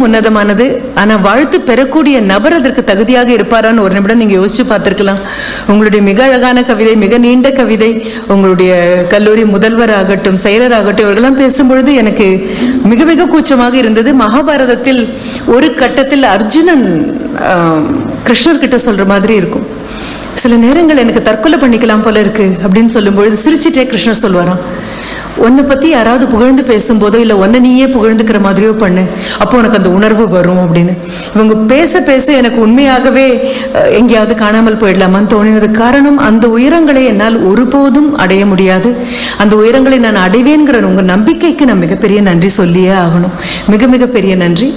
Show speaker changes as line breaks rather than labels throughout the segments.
உன்னதமானது ஆனா வாழ்த்து பெறக்கூடிய நபர் அதற்கு தகுதியாக இருப்பாரான்னு ஒரு நிமிடம் நீங்க யோசிச்சு பார்த்திருக்கலாம் உங்களுடைய மிக அழகான கவிதை மிக நீண்ட கவிதை உங்களுடைய கல்லூரி முதல்வர் ஆகட்டும் செயலர் ஆகட்டும் இவர்களெல்லாம் பேசும்பொழுது எனக்கு மிக மிக கூச்சமாக இருந்தது மகாபாரதத்தில் ஒரு கட்டத்தில் அர்ஜுனன் ஆம், கிருஷ்ணர் கிட்ட சொல்ற மாதிரி இருக்கும் சில நேரங்கள் எனக்கு தற்கொலை பண்ணிக்கலாம் போல இருக்கு அப்படின்னு சொல்லும்பொழுது சிரிச்சிட்டே கிருஷ்ணர் சொல்வாராம் உன்னை பத்தி யாராவது புகழ்ந்து பேசும்போதோ இல்ல உன்னை நீயே புகழ்ந்துக்கிற மாதிரியோ பண்ணு அப்போ உனக்கு அந்த உணர்வு வரும் அப்படின்னு இவங்க பேச பேச எனக்கு உண்மையாகவே அஹ், எங்கேயாவது காணாமல் போயிடலாமான்னு தோணினது காரணம் அந்த உயரங்களை என்னால் ஒருபோதும் அடைய முடியாது அந்த உயரங்களை நான் அடைவேங்கிற உங்க நம்பிக்கைக்கு நான் மிகப்பெரிய நன்றி சொல்லியே ஆகணும் மிக மிக பெரிய நன்றி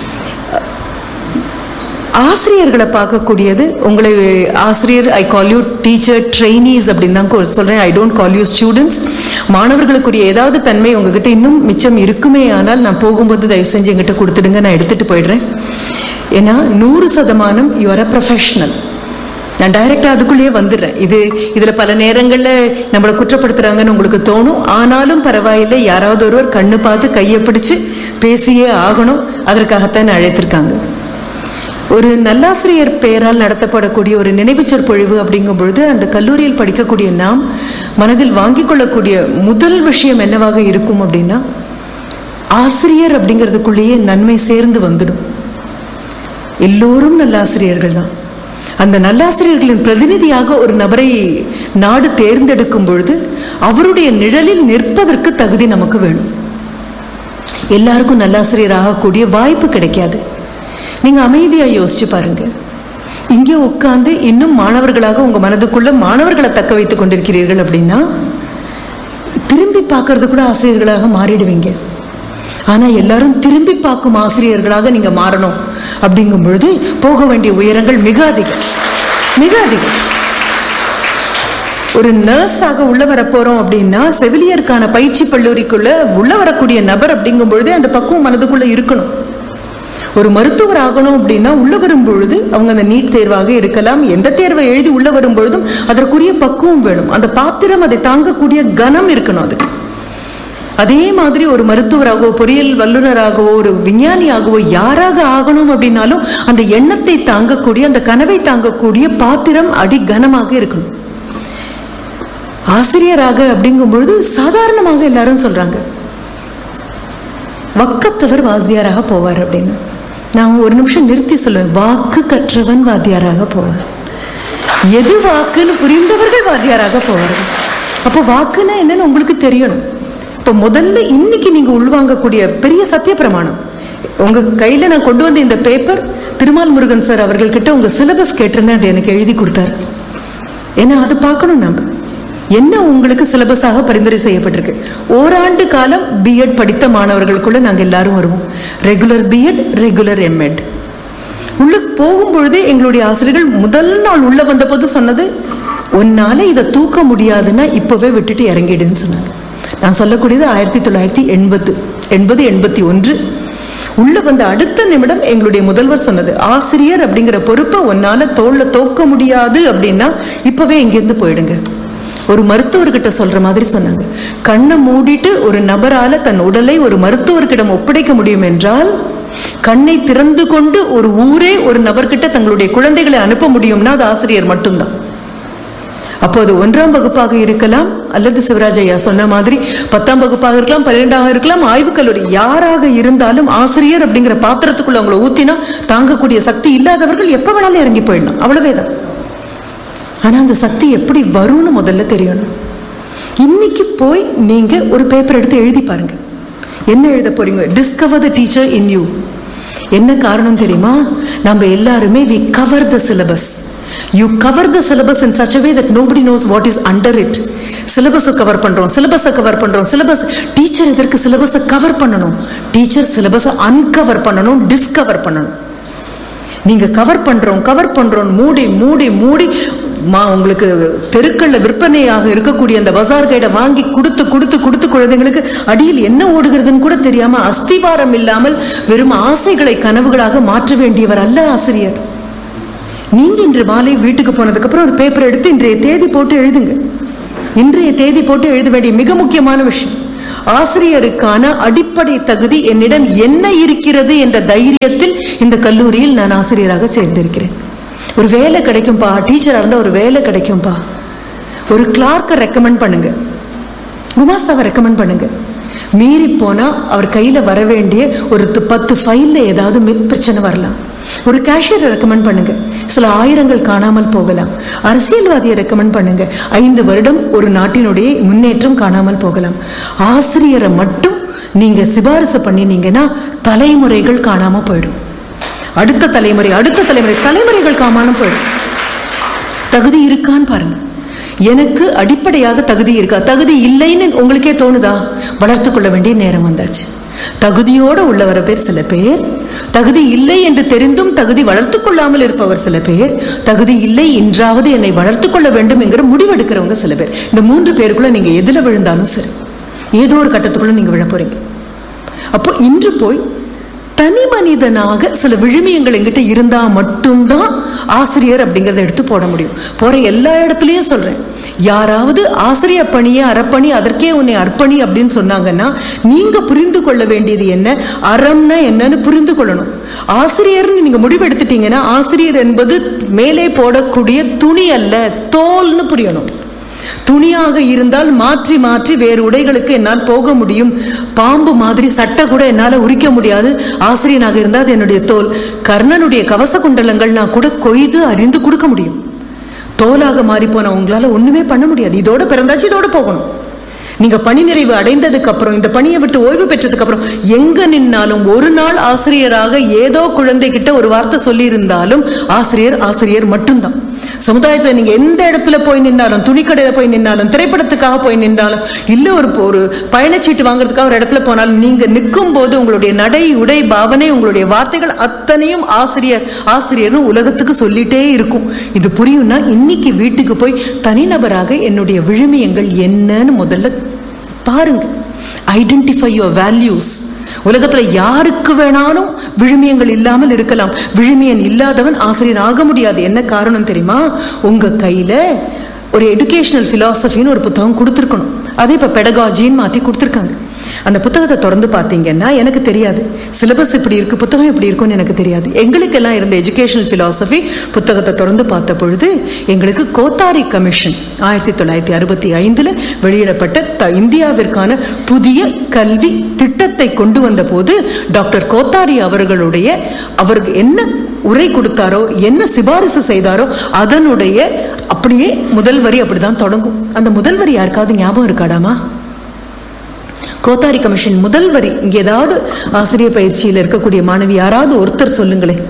ஆசிரியர்களை பார்க்கக்கூடியது உங்களை ஆசிரியர் I call you teacher trainees அப்படின்னு தான் கொ- சொல்றேன் I don't call you students மாணவர்களுக்குரிய ஏதாவது தன்மை உங்ககிட்ட இன்னும் மிச்சம் இருக்குமே ஆனால் நான் போகும்போது தயவு செஞ்சு என்கிட்ட கொடுத்துடுங்க நான் எடுத்துட்டு போயிடுறேன் ஏன்னா நூறு சதமானம் யூ ஆர் அ ப்ரொஃபஷனல் நான் டைரக்டா அதுக்குள்ளேயே வந்துடுறேன் இது இதுல பல நேரங்கள்ல நம்மளை குற்றப்படுத்துறாங்கன்னு உங்களுக்கு தோணும் ஆனாலும் பரவாயில்லை யாராவது ஒருவர் கண்ணு பார்த்து கையை பிடிச்சு பேசியே ஆகணும் அதற்காகத்தான் என்னை அழைத்திருக்காங்க ஒரு நல்லாசிரியர் பெயரால் நடத்தப்படக்கூடிய ஒரு நினைவுச் சொற்பொழிவு அப்படிங்கும் பொழுது அந்த கல்லூரியில் படிக்கக்கூடிய நாம் மனதில் வாங்கிக் கொள்ளக்கூடிய முதல் விஷயம் என்னவாக இருக்கும் அப்படின்னா ஆசிரியர் அப்படிங்கிறதுக்குள்ளேயே நன்மை சேர்ந்து வந்துடும் எல்லோரும் நல்லாசிரியர்கள் தான் அந்த நல்லாசிரியர்களின் பிரதிநிதியாக ஒரு நபரை நாடு தேர்ந்தெடுக்கும் பொழுது அவருடைய நிழலில் நிற்பதற்கு தகுதி நமக்கு வேணும் எல்லாருக்கும் நல்லாசிரியர் ஆகக்கூடிய வாய்ப்பு கிடைக்காது நீங்க அமைதியா யோசிச்சு பாருங்க இங்கே உட்கார்ந்து இன்னும் மாணவர்களாக உங்க மனதுக்குள்ள மாணவர்களை தக்க வைத்துக் கொண்டிருக்கிறீர்கள் அப்படின்னா திரும்பி பார்க்கறது கூட ஆசிரியர்களாக மாறிடுவீங்க ஆனா எல்லாரும் திரும்பி பார்க்கும் ஆசிரியர்களாக நீங்க மாறணும் அப்படிங்கும் பொழுது போக வேண்டிய உயரங்கள் மிக அதிகம் மிக அதிகம் ஒரு நர்ஸாக உள்ள வர போறோம் அப்படின்னா செவிலியருக்கான பயிற்சி கல்லூரிக்குள்ள உள்ள வரக்கூடிய நபர் அப்படிங்கும் பொழுதே அந்த பக்குவம் மனதுக்குள்ள இருக்கணும் ஒரு மருத்துவர் ஆகணும் அப்படின்னா உள்ள வரும் பொழுது அவங்க அந்த நீட் தேர்வாக இருக்கலாம் எந்த தேர்வை எழுதி உள்ள வரும் பொழுதும் அதற்குரிய பக்குவம் வேணும் அந்த பாத்திரம் அதை தாங்கக்கூடிய கனம் இருக்கணும் அதுக்கு அதே மாதிரி ஒரு மருத்துவராகவோ பொறியியல் வல்லுநராகவோ ஒரு விஞ்ஞானியாகவோ யாராக ஆகணும் அப்படின்னாலும் அந்த எண்ணத்தை தாங்கக்கூடிய அந்த கனவை தாங்கக்கூடிய பாத்திரம் அடி கனமாக இருக்கணும் ஆசிரியராக அப்படிங்கும் பொழுது சாதாரணமாக எல்லாரும் சொல்றாங்க வக்கத்தவர் வாத்தியாராக போவார் அப்படின்னு நான் ஒரு நிமிஷம் நிறுத்தி சொல்லுவேன் வாக்கு கற்றவன் வாத்தியாராக போவார் எது வாக்குன்னு புரிந்தவர்கள் வாத்தியாராக போவார்கள் அப்போ வாக்குன்னா என்னன்னு உங்களுக்கு தெரியணும் இப்போ முதல்ல இன்னைக்கு நீங்க உள்வாங்கக்கூடிய பெரிய சத்திய பிரமாணம் உங்க கையில நான் கொண்டு வந்த இந்த பேப்பர் திருமால் முருகன் சார் அவர்கள் கிட்ட உங்க சிலபஸ் கேட்டிருந்தேன் அதை எனக்கு எழுதி கொடுத்தாரு ஏன்னா அது பார்க்கணும் நம்ம என்ன உங்களுக்கு சிலபஸாக பரிந்துரை செய்யப்பட்டிருக்கு ஓராண்டு காலம் பிஎட் படித்த மாணவர்களுக்குள்ள நாங்க எல்லாரும் வருவோம் ரெகுலர் பிஎட் ரெகுலர் எம்எட் உள்ளுக்கு போகும்பொழுதே எங்களுடைய ஆசிரியர்கள் முதல் நாள் உள்ள வந்தபோது சொன்னது உன்னால இதை தூக்க முடியாதுன்னா இப்பவே விட்டுட்டு இறங்கிடுன்னு சொன்னாங்க நான் சொல்லக்கூடியது ஆயிரத்தி தொள்ளாயிரத்தி எண்பது எண்பது எண்பத்தி ஒன்று உள்ள வந்த அடுத்த நிமிடம் எங்களுடைய முதல்வர் சொன்னது ஆசிரியர் அப்படிங்கிற பொறுப்பை உன்னால தோல்ல தோக்க முடியாது அப்படின்னா இப்பவே இங்கிருந்து போயிடுங்க ஒரு மருத்துவர்கிட்ட சொல்ற மாதிரி சொன்னாங்க கண்ணை மூடிட்டு ஒரு நபரால தன் உடலை ஒரு மருத்துவர்கிடம் ஒப்படைக்க முடியும் என்றால் கண்ணை திறந்து கொண்டு ஒரு ஊரே ஒரு நபர்கிட்ட தங்களுடைய குழந்தைகளை அனுப்ப முடியும்னா அது ஆசிரியர் மட்டும்தான் அப்போ அது ஒன்றாம் வகுப்பாக இருக்கலாம் அல்லது சிவராஜ் ஐயா சொன்ன மாதிரி பத்தாம் வகுப்பாக இருக்கலாம் பன்னிரெண்டாக இருக்கலாம் ஆய்வுக் கல்லூரி யாராக இருந்தாலும் ஆசிரியர் அப்படிங்கிற பாத்திரத்துக்குள்ள அவங்கள ஊத்தினா தாங்கக்கூடிய சக்தி இல்லாதவர்கள் எப்ப வேணாலும் இறங்கி போயிடலாம் அவ்வளவேதான் ஆனா அந்த சக்தி எப்படி வரும்னு முதல்ல தெரியணும் இன்னைக்கு போய் நீங்க ஒரு பேப்பர் எடுத்து எழுதி பாருங்க என்ன எழுத போறீங்க discover the teacher in you என்ன காரணம் தெரியுமா நம்ம எல்லாருமே we cover the syllabus you cover the syllabus in such way that nobody knows what is under it சிலபஸை கவர் பண்றோம் சிலபஸை கவர் பண்றோம் சிலபஸ் டீச்சர் இதற்கு சிலபஸை கவர் பண்ணணும் டீச்சர் சிலபஸை அன்கவர் பண்ணணும் டிஸ்கவர் பண்ணணும் நீங்க கவர் பண்றோம் கவர் பண்றோம் மூடி மூடி மூடி மா உங்களுக்கு தெருக்கள்ல விற்பனையாக இருக்கக்கூடிய அந்த பஜார் கைடை வாங்கி கொடுத்து கொடுத்து கொடுத்து குழந்தைங்களுக்கு அடியில் என்ன ஓடுகிறதுன்னு கூட தெரியாம அஸ்திவாரம் இல்லாமல் வெறும் ஆசைகளை கனவுகளாக மாற்ற வேண்டியவர் அல்ல ஆசிரியர் நீங்க இன்று மாலை வீட்டுக்கு போனதுக்கு அப்புறம் ஒரு பேப்பர் எடுத்து இன்றைய தேதி போட்டு எழுதுங்க இன்றைய தேதி போட்டு எழுத வேண்டிய மிக முக்கியமான விஷயம் ஆசிரியருக்கான அடிப்படை தகுதி என்னிடம் என்ன இருக்கிறது என்ற தைரியத்தில் இந்த கல்லூரியில் நான் ஆசிரியராக சேர்ந்திருக்கிறேன் ஒரு வேலை கிடைக்கும்பா டீச்சரா இருந்தா ஒரு வேலை கிடைக்கும்பா ஒரு கிளார்க்கை ரெக்கமெண்ட் பண்ணுங்க குமாஸ்தாவை ரெக்கமெண்ட் பண்ணுங்க மீறி போனா அவர் கையில வர வேண்டிய ஒரு து- பத்து ஃபைல்ல ஏதாவது மி- பிரச்சனை வரலாம் ஒரு கேஷியரை ரெக்கமெண்ட் பண்ணுங்க சில ஆயிரங்கள் காணாமல் போகலாம் அரசியல்வாதியை ரெக்கமெண்ட் பண்ணுங்க ஐந்து வருடம் ஒரு நாட்டினுடைய முன்னேற்றம் காணாமல் போகலாம் ஆசிரியரை மட்டும் நீங்க சிபாரிசு பண்ணினீங்கன்னா தலைமுறைகள் காணாம போயிடும் அடுத்த தலைமுறை அடுத்த தலைமுறை தலைமுறைகள் காணாமல் போயிடும் தகுதி இருக்கான்னு பாருங்க எனக்கு அடிப்படையாக தகுதி இருக்கா தகுதி இல்லைன்னு உங்களுக்கே தோணுதா வளர்த்து கொள்ள வேண்டிய நேரம் வந்தாச்சு தகுதியோட உள்ளவர பேர் சில பேர் தகுதி இல்லை என்று தெரிந்தும் தகுதி வளர்த்து கொள்ளாமல் இருப்பவர் சில பேர் தகுதி இல்லை என்றாவது என்னை வளர்த்து கொள்ள வேண்டும் என்கிற முடிவெடுக்கிறவங்க சில பேர் இந்த மூன்று பேருக்குள்ள நீங்க எதுல விழுந்தாலும் சரி ஏதோ ஒரு கட்டத்துக்குள்ள நீங்க விழ போறீங்க அப்போ இன்று போய் தனி மனிதனாக சில விழுமியங்கள் எங்கிட்ட இருந்தா மட்டும்தான் ஆசிரியர் அப்படிங்கறத எடுத்து போட முடியும் போற எல்லா இடத்துலயும் சொல்றேன் யாராவது ஆசிரியர் பணியை அறப்பணி அதற்கே உன்னை அர்ப்பணி அப்படின்னு சொன்னாங்கன்னா நீங்க புரிந்து கொள்ள வேண்டியது என்ன அறம்னா என்னன்னு புரிந்து கொள்ளணும் ஆசிரியர்னு நீங்க முடிவெடுத்துட்டீங்கன்னா ஆசிரியர் என்பது மேலே போடக்கூடிய துணி அல்ல தோல்னு புரியணும் துணியாக இருந்தால் மாற்றி மாற்றி வேறு உடைகளுக்கு என்னால் போக முடியும் பாம்பு மாதிரி சட்டை கூட என்னால உரிக்க முடியாது ஆசிரியனாக இருந்தால் அது என்னுடைய தோல் கர்ணனுடைய கவச குண்டலங்கள் நான் கூட கொய்து அறிந்து கொடுக்க முடியும் தோலாக மாறி போன உங்களால ஒண்ணுமே பண்ண முடியாது இதோட பிறந்தாச்சு இதோட போகணும் நீங்க பணி நிறைவு அடைந்ததுக்கு அப்புறம் இந்த பணியை விட்டு ஓய்வு பெற்றதுக்கு அப்புறம் எங்க நின்னாலும் ஒரு நாள் ஆசிரியராக ஏதோ குழந்தை கிட்ட ஒரு வார்த்தை சொல்லி இருந்தாலும் ஆசிரியர் ஆசிரியர் மட்டும்தான் சமுதாயத்துல நீங்க எந்த இடத்துல போய் நின்னாலும் துணிக்கடையில போய் நின்னாலும் திரைப்படத்துக்காக போய் நின்றாலும் இல்ல ஒரு ஒரு பயணச்சீட்டு வாங்குறதுக்காக ஒரு இடத்துல போனாலும் நீங்க நிற்கும் போது உங்களுடைய நடை உடை பாவனை உங்களுடைய வார்த்தைகள் அத்தனையும் ஆசிரியர் ஆசிரியர்னு உலகத்துக்கு சொல்லிட்டே இருக்கும் இது புரியும்னா இன்னைக்கு வீட்டுக்கு போய் தனிநபராக என்னுடைய விழுமியங்கள் என்னன்னு முதல்ல பாருங்க ஐடென்டிஃபை யுவர் வேல்யூஸ் உலகத்துல யாருக்கு வேணாலும் விழுமியங்கள் இல்லாமல் இருக்கலாம் விழுமியன் இல்லாதவன் ஆசிரியர் ஆக முடியாது என்ன காரணம் தெரியுமா உங்க கையில ஒரு எஜுகேஷனல் பிலாசபின்னு ஒரு புத்தகம் கொடுத்துருக்கணும் அதே இப்ப பெடகாஜின்னு மாத்தி கொடுத்துருக்காங்க அந்த புத்தகத்தை திறந்து பார்த்தீங்கன்னா எனக்கு தெரியாது சிலபஸ் இப்படி இருக்கு புத்தகம் இப்படி இருக்கும்னு எனக்கு தெரியாது எங்களுக்கெல்லாம் இருந்த எஜுகேஷனல் பிலாசபி புத்தகத்தை திறந்து பார்த்த பொழுது எங்களுக்கு கோத்தாரி கமிஷன் ஆயிரத்தி தொள்ளாயிரத்தி அறுபத்தி ஐந்துல வெளியிடப்பட்ட த- இந்தியாவிற்கான புதிய கல்வி திட்டத்தை கொண்டு வந்த போது டாக்டர் கோத்தாரி அவர்களுடைய அவருக்கு என்ன உரை கொடுத்தாரோ என்ன சிபாரிசு செய்தாரோ அதனுடைய அப்படியே முதல் வரி அப்படிதான் தொடங்கும் அந்த முதல் வரி யாருக்காவது ஞாபகம் இருக்காடாமா கோத்தாரி கமிஷன் முதல் வரி இங்க ஏதாவது ஆசிரியர் பயிற்சியில் இருக்கக்கூடிய மாணவி யாராவது ஒருத்தர் சொல்லுங்களேன்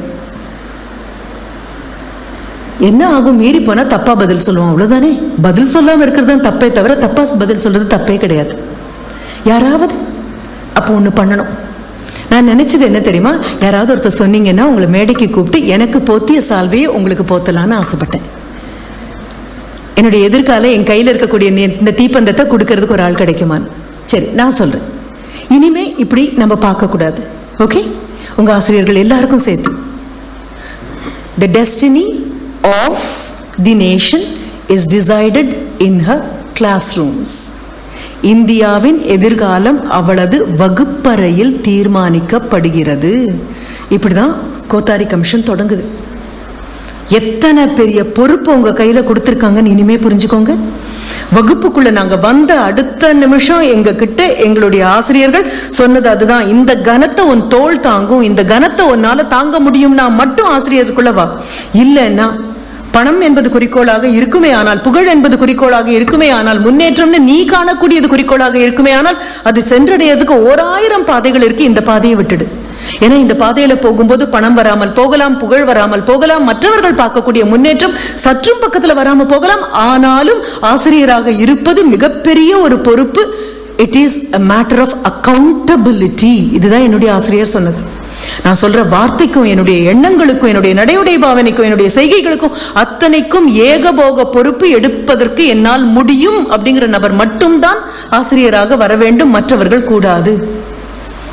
என்ன ஆகும் மீறி போனா தப்பா பதில் சொல்லுவோம் அவ்வளவுதானே பதில் சொல்லாம இருக்கிறது தான் தப்பே தவிர தப்பா பதில் சொல்றது தப்பே கிடையாது யாராவது அப்போ ஒண்ணு பண்ணணும் நான் நினைச்சது என்ன தெரியுமா யாராவது ஒருத்தர் சொன்னீங்கன்னா உங்களை மேடைக்கு கூப்பிட்டு எனக்கு போத்திய சால்வையை உங்களுக்கு போத்தலான்னு ஆசைப்பட்டேன் என்னுடைய எதிர்கால என் கையில இருக்கக்கூடிய நி- இந்த தீப்பந்தத்தை கொடுக்கறதுக்கு ஒரு ஆள் கிடைக்குமான்னு சரி நான் சொல்றேன் இனிமே இப்படி நம்ம பார்க்க கூடாது ஓகே உங்க ஆசிரியர்கள் எல்லாருக்கும் சேர்த்து The destiny of the nation is decided in her classrooms. இந்தியாவின் எதிர்காலம் அவளது வகுப்பறையில் தீர்மானிக்கப்படுகிறது இப்படிதான் கோத்தாரி கமிஷன் தொடங்குது எத்தனை பெரிய பொறுப்பு உங்க கையில கொடுத்திருக்காங்கன்னு இனிமே புரிஞ்சுக்கோங்க வகுப்புக்குள்ள நாங்க வந்த அடுத்த நிமிஷம் எங்க கிட்ட எங்களுடைய ஆசிரியர்கள் சொன்னது அதுதான் இந்த கனத்தை உன் தோள் தாங்கும் இந்த கனத்தை உன்னால தாங்க முடியும்னா மட்டும் ஆசிரியருக்குள்ள வா இல்லைன்னா பணம் என்பது குறிக்கோளாக இருக்குமே ஆனால் புகழ் என்பது குறிக்கோளாக இருக்குமே ஆனால் முன்னேற்றம்னு நீ காணக்கூடியது குறிக்கோளாக இருக்குமே ஆனால் அது சென்றடையறதுக்கு ஓராயிரம் பாதைகள் இருக்கு இந்த பாதையை விட்டுடு ஏன்னா இந்த பாதையில போகும்போது பணம் வராமல் போகலாம் புகழ் வராமல் போகலாம் மற்றவர்கள் பார்க்கக்கூடிய முன்னேற்றம் சற்றும் பக்கத்துல வராம போகலாம் ஆனாலும் ஆசிரியராக இருப்பது மிகப்பெரிய ஒரு பொறுப்பு it is a matter of accountability இதுதான் என்னுடைய ஆசிரியர் சொன்னது நான் சொல்ற வார்த்தைக்கும் என்னுடைய எண்ணங்களுக்கும் என்னுடைய நடையுடை பாவனைக்கும் என்னுடைய செய்கைகளுக்கும் அத்தனைக்கும் ஏகபோக பொறுப்பு எடுப்பதற்கு என்னால் முடியும் அப்படிங்கிற நபர் மட்டும்தான் ஆசிரியராக வர வேண்டும் மற்றவர்கள் கூடாது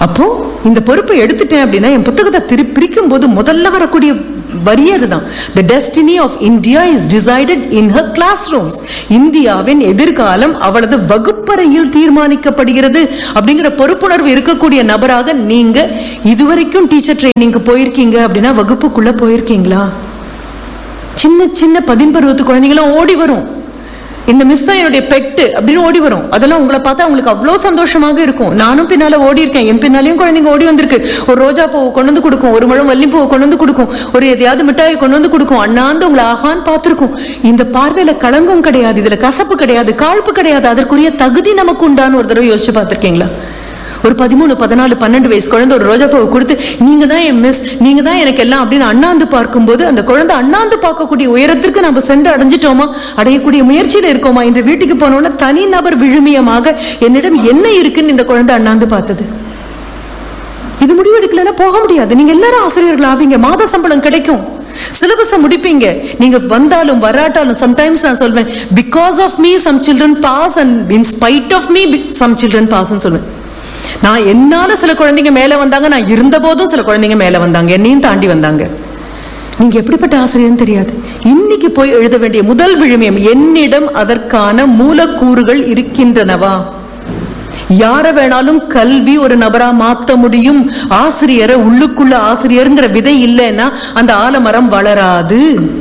அப்போ இந்த பொறுப்பை எடுத்துட்டேன் அப்படின்னா என் புத்தகத்தை திரு பிரிக்கும் போது முதல்ல வரக்கூடிய வரி அதுதான் the destiny of India is decided in her classroom இந்தியாவின் எதிர்காலம் அவளது வகுப்பறையில் தீர்மானிக்கப்படுகிறது அப்படிங்கிற பொறுப்புணர்வு இருக்கக்கூடிய நபராக நீங்க இதுவரைக்கும் டீச்சர் ட்ரைனிங்க்கு போயிருக்கீங்க அப்படின்னா வகுப்புக்குள்ள போயிருக்கீங்களா சின்ன சின்ன பதின்பருவத்து குழந்தைங்களும் ஓடி வரும் இந்த மிஸ் தான் என்னுடைய பெட்டு அப்படின்னு ஓடி வரும் அதெல்லாம் உங்களை பார்த்தா உங்களுக்கு அவ்வளோ சந்தோஷமாக இருக்கும் நானும் பின்னால ஓடி இருக்கேன் என் பின்னாலையும் குழந்தைங்க ஓடி வந்திருக்கு ஒரு ரோஜா பூவை கொண்டு வந்து கொடுக்கும் ஒரு முழம் மல்லிப்பூவை கொண்டு வந்து கொடுக்கும் ஒரு எதையாவது மிட்டாயை கொண்டு வந்து கொடுக்கும் அண்ணாந்து உங்களை ஆகான்னு பார்த்துருக்கும் இந்த பார்வையில களங்கம் கிடையாது இதுல கசப்பு கிடையாது காழ்ப்பு கிடையாது அதற்குரிய தகுதி நமக்கு உண்டான்னு ஒரு தடவை யோசிச்சு பார்த்திருக்கீங்களா ஒரு பதிமூணு பதினாலு பன்னெண்டு வயசு குழந்தை ஒரு ரோஜா பூவை கொடுத்து நீங்க தான் என் மிஸ் நீங்க தான் எனக்கு எல்லாம் அப்படின்னு அண்ணாந்து பார்க்கும்போது அந்த குழந்தை அண்ணாந்து பார்க்கக்கூடிய உயரத்திற்கு நம்ம சென்று அடைஞ்சிட்டோமா அடையக்கூடிய முயற்சியில இருக்கோமா இன்று வீட்டுக்கு போனோம்னா தனி நபர் விழுமியமாக என்னிடம் என்ன இருக்குன்னு இந்த குழந்தை அண்ணாந்து பார்த்தது இது முடிவு எடுக்கலன்னா போக முடியாது நீங்க எல்லாரும் ஆசிரியர்கள் ஆவீங்க மாத சம்பளம் கிடைக்கும் சிலபஸ முடிப்பீங்க நீங்க வந்தாலும் வராட்டாலும் சம்டைம்ஸ் நான் சொல்வேன் because of me some children pass and in spite of me some children pass சொல்லுவேன் நான் என்னால சில குழந்தைங்க மேல வந்தாங்க நான் இருந்த போதும் சில குழந்தைங்க மேல வந்தாங்க என்னையும் தாண்டி வந்தாங்க நீங்க எப்படிப்பட்ட ஆசிரியர்னு தெரியாது இன்னைக்கு போய் எழுத வேண்டிய முதல் விழுமியம் என்னிடம் அதற்கான மூலக்கூறுகள் இருக்கின்றனவா யார வேணாலும் கல்வி ஒரு நபரா மாத்த முடியும் ஆசிரியரை உள்ளுக்குள்ள ஆசிரியருங்கிற விதை இல்லைன்னா அந்த ஆலமரம் வளராது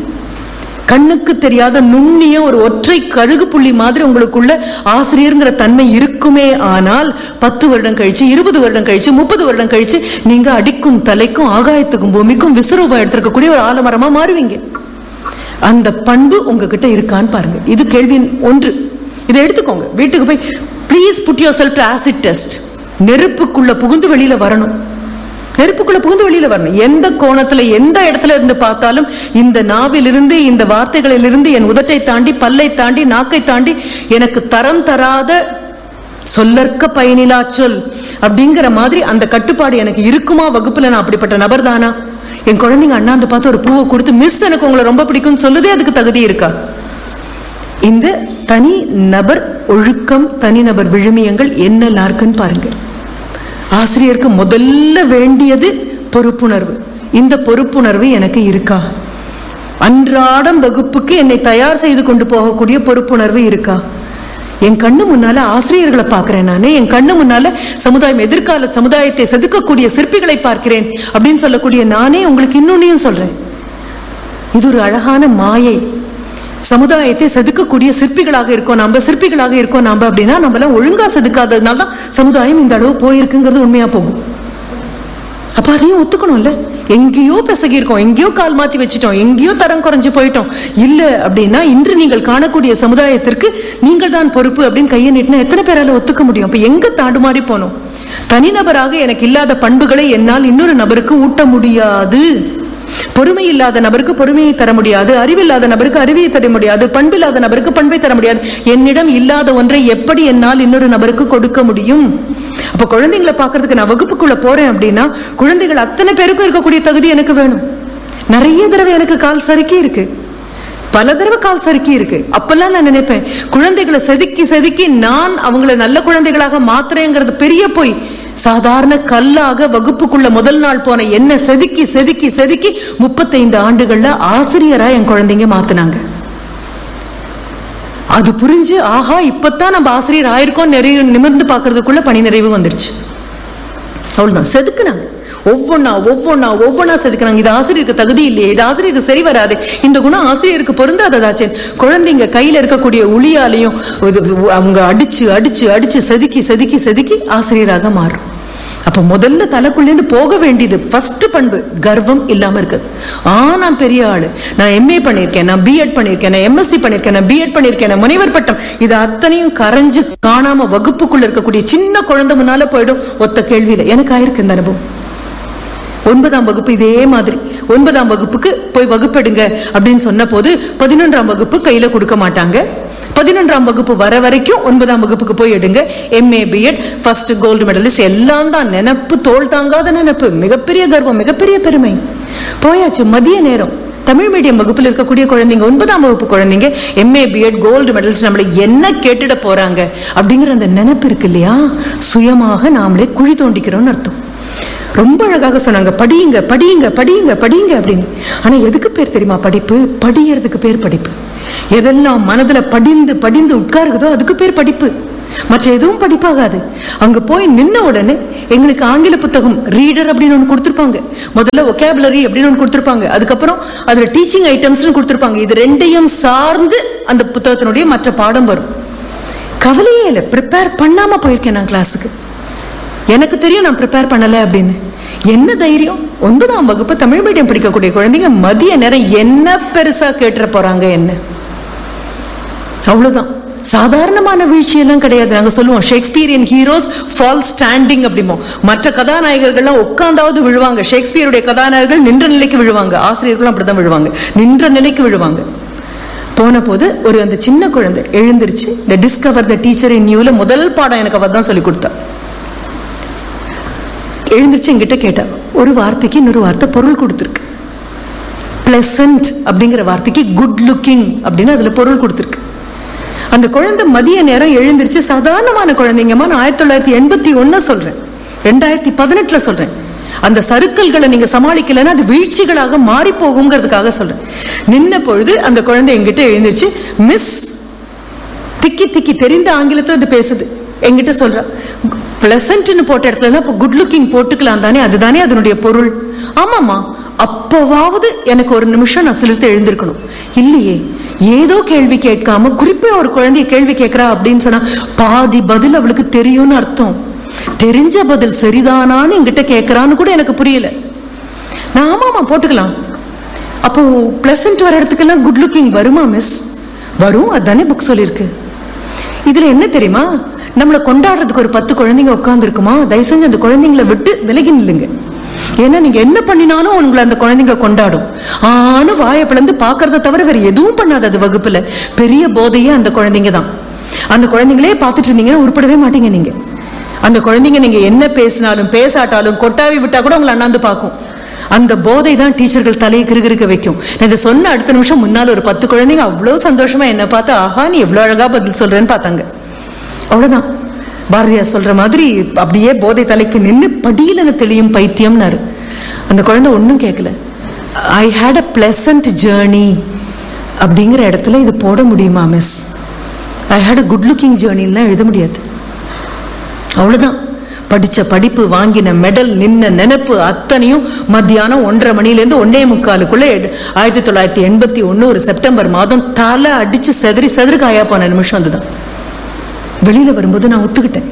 கண்ணுக்கு தெரியாத நுண்ணிய ஒரு ஒற்றை கழுகு புள்ளி மாதிரி உங்களுக்குள்ள ஆசிரியருங்கிற தன்மை இருக்குமே ஆனால் பத்து வருடம் கழிச்சு இருபது வருடம் கழிச்சு முப்பது வருடம் கழிச்சு நீங்க அடிக்கும் தலைக்கும் ஆகாயத்துக்கும் பூமிக்கும் விஸ்வரூபம் எடுத்திருக்கக்கூடிய ஒரு ஆலமரமா மாறுவீங்க அந்த பண்பு உங்ககிட்ட இருக்கான்னு பாருங்க இது கேள்வி ஒன்று இதை எடுத்துக்கோங்க வீட்டுக்கு போய் please put yourself acid test நெருப்புக்குள்ள புகுந்து வெளியில வரணும் நெருப்புக்குள்ள புகுந்து வெளியில வரணும் எந்த கோணத்துல எந்த இடத்துல இருந்து பார்த்தாலும் இந்த நாவிலிருந்து இந்த வார்த்தைகளிலிருந்து என் உதட்டை தாண்டி பல்லை தாண்டி நாக்கை தாண்டி எனக்கு தரம் தராத சொல்லற்க பயனிலா சொல் அப்படிங்கிற மாதிரி அந்த கட்டுப்பாடு எனக்கு இருக்குமா வகுப்புல நான் அப்படிப்பட்ட நபர் தானா என் குழந்தைங்க அண்ணாந்து பார்த்து ஒரு பூவை கொடுத்து மிஸ் எனக்கு உங்களை ரொம்ப பிடிக்கும்னு சொல்லுதே அதுக்கு தகுதி இருக்கா இந்த தனி நபர் ஒழுக்கம் தனிநபர் விழுமியங்கள் என்னெல்லாம் இருக்குன்னு பாருங்க ஆசிரியருக்கு முதல்ல வேண்டியது பொறுப்புணர்வு இந்த பொறுப்புணர்வு எனக்கு இருக்கா அன்றாடம் வகுப்புக்கு என்னை தயார் செய்து கொண்டு போகக்கூடிய பொறுப்புணர்வு இருக்கா என் கண்ணு முன்னால ஆசிரியர்களை பார்க்கிறேன் நானு என் கண்ணு முன்னால சமுதாயம் எதிர்கால சமுதாயத்தை செதுக்கக்கூடிய சிற்பிகளை பார்க்கிறேன் அப்படின்னு சொல்லக்கூடிய நானே உங்களுக்கு இன்னொன்னையும் சொல்றேன் இது ஒரு அழகான மாயை சமுதாயத்தை செதுக்கக்கூடிய சிற்பிகளாக இருக்கோம் நம்ம சிற்பிகளாக இருக்கோம் நாம அப்படின்னா நம்மளாம் ஒழுங்கா செதுக்காததுனால தான் சமுதாயம் இந்த அளவு போயிருக்குங்கிறது உண்மையா போகும் அப்ப அதையும் ஒத்துக்கணும்ல எங்கேயோ பிசகி இருக்கோம் எங்கேயோ கால் மாத்தி வச்சுட்டோம் எங்கேயோ தரம் குறைஞ்சு போயிட்டோம் இல்ல அப்படின்னா இன்று நீங்கள் காணக்கூடிய சமுதாயத்திற்கு நீங்கள் தான் பொறுப்பு அப்படின்னு கையை நீட்டினா எத்தனை பேரால ஒத்துக்க முடியும் அப்ப எங்க தாண்டுமாறி போனோம் தனிநபராக எனக்கு இல்லாத பண்புகளை என்னால் இன்னொரு நபருக்கு ஊட்ட முடியாது பொறுமை இல்லாத நபருக்கு பொறுமையை தர முடியாது அறிவில்லாத நபருக்கு அறிவியை தர முடியாது பண்பில்லாத நபருக்கு பண்பை தர முடியாது என்னிடம் இல்லாத ஒன்றை எப்படி என்னால் இன்னொரு நபருக்கு கொடுக்க முடியும் அப்ப குழந்தைங்களை பார்க்கறதுக்கு நான் வகுப்புக்குள்ள போறேன் அப்படின்னா குழந்தைகள் அத்தனை பேருக்கும் இருக்கக்கூடிய தகுதி எனக்கு வேணும் நிறைய தடவை எனக்கு கால் சறுக்கி இருக்கு பல தடவை கால் சறுக்கி இருக்கு அப்பெல்லாம் நான் நினைப்பேன் குழந்தைகளை செதுக்கி செதுக்கி நான் அவங்கள நல்ல குழந்தைகளாக மாத்துறேங்கிறது பெரிய போய் சாதாரண கல்லாக வகுப்புக்குள்ள முதல் நாள் போன என்ன செதுக்கி செதுக்கி செதுக்கி முப்பத்தைந்து ஆண்டுகள்ல ஆசிரியரா என் குழந்தைங்க மாத்துனாங்க அது புரிஞ்சு ஆஹா இப்பதான் நம்ம ஆசிரியர் ஆயிருக்கோம் நிறைய நிமிர்ந்து பாக்குறதுக்குள்ள பணி நிறைவு வந்துடுச்சு அவ்வளவுதான் செதுக்குனாங்க ஒவ்வொன்னா ஒவ்வொன்னா ஒவ்வொன்னா செதுக்குறாங்க இது ஆசிரியருக்கு தகுதி இல்லையே இது ஆசிரியருக்கு சரி வராது இந்த குணம் ஆசிரியருக்கு பொருந்தாததாச்சேன் குழந்தைங்க கையில இருக்கக்கூடிய உளியாலையும் இது அவங்க அடிச்சு அடிச்சு அடிச்சு செதுக்கி செதுக்கி செதுக்கி ஆசிரியராக மாறும் அப்ப முதல்ல தலைக்குள்ளேருந்து போக வேண்டியது ஃபர்ஸ்ட் பண்பு கர்வம் இல்லாம இருக்குது ஆ நான் பெரிய ஆளு நான் எம்ஏ பண்ணியிருக்கேன் நான் பிஎட் பண்ணியிருக்கேன் நான் எம்எஸ்சி பண்ணியிருக்கேன் நான் பிஎட் பண்ணியிருக்கேன் நான் முனைவர் பட்டம் இது அத்தனையும் கரைஞ்சு காணாம வகுப்புக்குள்ள இருக்கக்கூடிய சின்ன குழந்தை முன்னால போயிடும் ஒத்த கேள்வியில எனக்கு ஆயிருக்கு இந்த அனுபவம் ஒன்பதாம் வகுப்பு இதே மாதிரி ஒன்பதாம் வகுப்புக்கு போய் வகுப்பெடுங்க அப்படின்னு சொன்ன போது பதினொன்றாம் வகுப்பு கையில கொடுக்க மாட்டாங்க பதினொன்றாம் வகுப்பு வர வரைக்கும் ஒன்பதாம் வகுப்புக்கு போய் எடுங்க MA BEd first gold medalist எல்லாம் தான் நினப்பு தோல் தாங்காத நினப்பு மிகப்பெரிய கர்வம் மிகப்பெரிய பெருமை போயாச்சு மதிய நேரம் தமிழ் மீடியம் வகுப்பில் இருக்கக்கூடிய குழந்தைங்க ஒன்பதாம் வகுப்பு குழந்தைங்க எம்ஏ பிஎட் கோல்டு மெடல்ஸ் நம்மளை என்ன கேட்டுட போறாங்க அப்படிங்கிற அந்த நினைப்பு இருக்கு இல்லையா சுயமாக நாமளே குழி தோண்டிக்கிறோம்னு அர்த்தம் ரொம்ப அழகாக சொன்னாங்க படியுங்க படியுங்க படியுங்க படியுங்க அப்படின்னு ஆனா எதுக்கு பேர் தெரியுமா படிப்பு படியறதுக்கு பேர் படிப்பு எதெல்லாம் மனதுல படிந்து படிந்து உட்காருக்குதோ அதுக்கு பேர் படிப்பு மற்ற எதுவும் படிப்பாகாது அங்க போய் நின்ன உடனே எங்களுக்கு ஆங்கில புத்தகம் ரீடர் அப்படின்னு ஒன்று கொடுத்துருப்பாங்க முதல்ல ஒகேபுலரி அப்படின்னு ஒன்று கொடுத்துருப்பாங்க அதுக்கப்புறம் அதுல டீச்சிங் ஐட்டம்ஸ்னு கொடுத்துருப்பாங்க இது ரெண்டையும் சார்ந்து அந்த புத்தகத்தினுடைய மற்ற பாடம் வரும் கவலையே இல்லை ப்ரிப்பேர் பண்ணாம போயிருக்கேன் நான் கிளாஸுக்கு எனக்கு தெரியும் நான் ப்ரிப்பேர் பண்ணல அப்படின்னு என்ன தைரியம் ஒன்பதாம் வகுப்பு தமிழ் மீடியம் படிக்கக்கூடிய குழந்தைங்க மதிய நேரம் என்ன பெருசா கேட்டுற போறாங்க என்ன அவ்வளவுதான் சாதாரணமான வீழ்ச்சியெல்லாம் கிடையாது நாங்க சொல்லுவோம் ஷேக்ஸ்பியரியன் ஹீரோஸ் ஃபால் ஸ்டாண்டிங் அப்படிமோ மற்ற கதாநாயகர்கள்லாம் உட்கார்ந்தாவது விழுவாங்க ஷேக்ஸ்பியருடைய கதாநாயகர்கள் நின்ற நிலைக்கு விழுவாங்க ஆசிரியர்களும் அப்படிதான் விழுவாங்க நின்ற நிலைக்கு விழுவாங்க போன போது ஒரு அந்த சின்ன குழந்தை எழுந்திருச்சு இந்த டிஸ்கவர் த டீச்சர் இன் நியூல முதல் பாடம் எனக்கு அவர் தான் சொல்லி கொடுத்தா எழுந்திருச்சு என்கிட்ட கேட்டா ஒரு வார்த்தைக்கு இன்னொரு வார்த்தை பொருள் கொடுத்துருக்கு பிளசன்ட் அப்படிங்கிற வார்த்தைக்கு குட் லுக்கிங் அப்படின்னு அதுல பொருள் கொடுத்துருக்கு அந்த குழந்தை மதிய நேரம் எழுந்திருச்சு சாதாரணமான குழந்தைங்கம்மா நான் ஆயிரத்தி தொள்ளாயிரத்தி எண்பத்தி ஒன்னு சொல்றேன் ரெண்டாயிரத்தி பதினெட்டுல சொல்றேன் அந்த சறுக்கல்களை நீங்க சமாளிக்கலைன்னா அது வீழ்ச்சிகளாக மாறி போகுங்கிறதுக்காக சொல்றேன் நின்ன பொழுது அந்த குழந்தை எங்கிட்ட எழுந்திருச்சு மிஸ் திக்கி திக்கி தெரிந்த ஆங்கிலத்தை அது பேசுது என்கிட்ட சொல்றா பிளசன்ட்னு போட்ட இடத்துல இப்போ குட் லுக்கிங் போட்டுக்கலாம் தானே அதுதானே அதனுடைய பொருள் ஆமாமா அப்பவாவது எனக்கு ஒரு நிமிஷம் நான் சிலிர்த்து எழுந்திருக்கணும் இல்லையே ஏதோ கேள்வி கேட்காம குறிப்பா ஒரு குழந்தைய கேள்வி கேட்கறா அப்படின்னு சொன்னா பாதி பதில் அவளுக்கு தெரியும்னு அர்த்தம் தெரிஞ்ச பதில் சரிதானான்னு என்கிட்ட கேட்கறான்னு கூட எனக்கு புரியல நான் ஆமாமா போட்டுக்கலாம் அப்போ பிளசன்ட் வர இடத்துக்கெல்லாம் குட் லுக்கிங் வருமா மிஸ் வரும் அதுதானே புக் சொல்லியிருக்கு இதுல என்ன தெரியுமா நம்மளை கொண்டாடுறதுக்கு ஒரு பத்து குழந்தைங்க உட்கார்ந்து இருக்குமா தயவு செஞ்சு அந்த குழந்தைங்களை விட்டு விலகி நில்லுங்க ஏன்னா நீங்க என்ன பண்ணினாலும் உங்களை அந்த குழந்தைங்க கொண்டாடும் ஆனு வாயை பிளந்து பாக்குறத தவிர வேற எதுவும் பண்ணாது அது வகுப்புல பெரிய போதையே அந்த குழந்தைங்க தான் அந்த குழந்தைங்களே பார்த்துட்டு இருந்தீங்கன்னா உருப்படவே மாட்டீங்க நீங்க அந்த குழந்தைங்க நீங்க என்ன பேசினாலும் பேசாட்டாலும் கொட்டாவி விட்டா கூட உங்களை அண்ணாந்து பார்க்கும் அந்த போதை தான் டீச்சர்கள் தலையை கிருகிருக்க வைக்கும் நான் இதை சொன்ன அடுத்த நிமிஷம் முன்னால் ஒரு பத்து குழந்தைங்க அவ்வளவு சந்தோஷமா என்ன பார்த்து ஆஹா நீ எவ்வளவு அழகா பதில் சொல்றேன்னு பார்த்தாங்க அவ்வளவுதான் பாரதியார் சொல்ற மாதிரி அப்படியே போதை தலைக்கு நின்று படியில தெளியும் பைத்தியம்னாரு அந்த குழந்தை ஒன்றும் கேட்கல I hate a pleasant journey அப்படிங்கிற இடத்துல இது போட முடியுமா miss I hate a good looking ஜேர்னிலாம் எழுத முடியாது அவ்வளவுதான் படிச்ச படிப்பு வாங்கின மெடல் நின்ன நினைப்பு அத்தனையும் மத்தியானம் ஒன்றரை மணிலேருந்து ஒன்னே முக்காலுக்குள்ள எடு- ஆயிரத்தி தொள்ளாயிரத்தி எண்பத்தி ஒண்ணு ஒரு செப்டம்பர் மாதம் தலை அடிச்சு செதறி செதறு காயா போன நிமிஷம் அதுதான் வெளியில வரும்போது நான் ஒத்துக்கிட்டேன்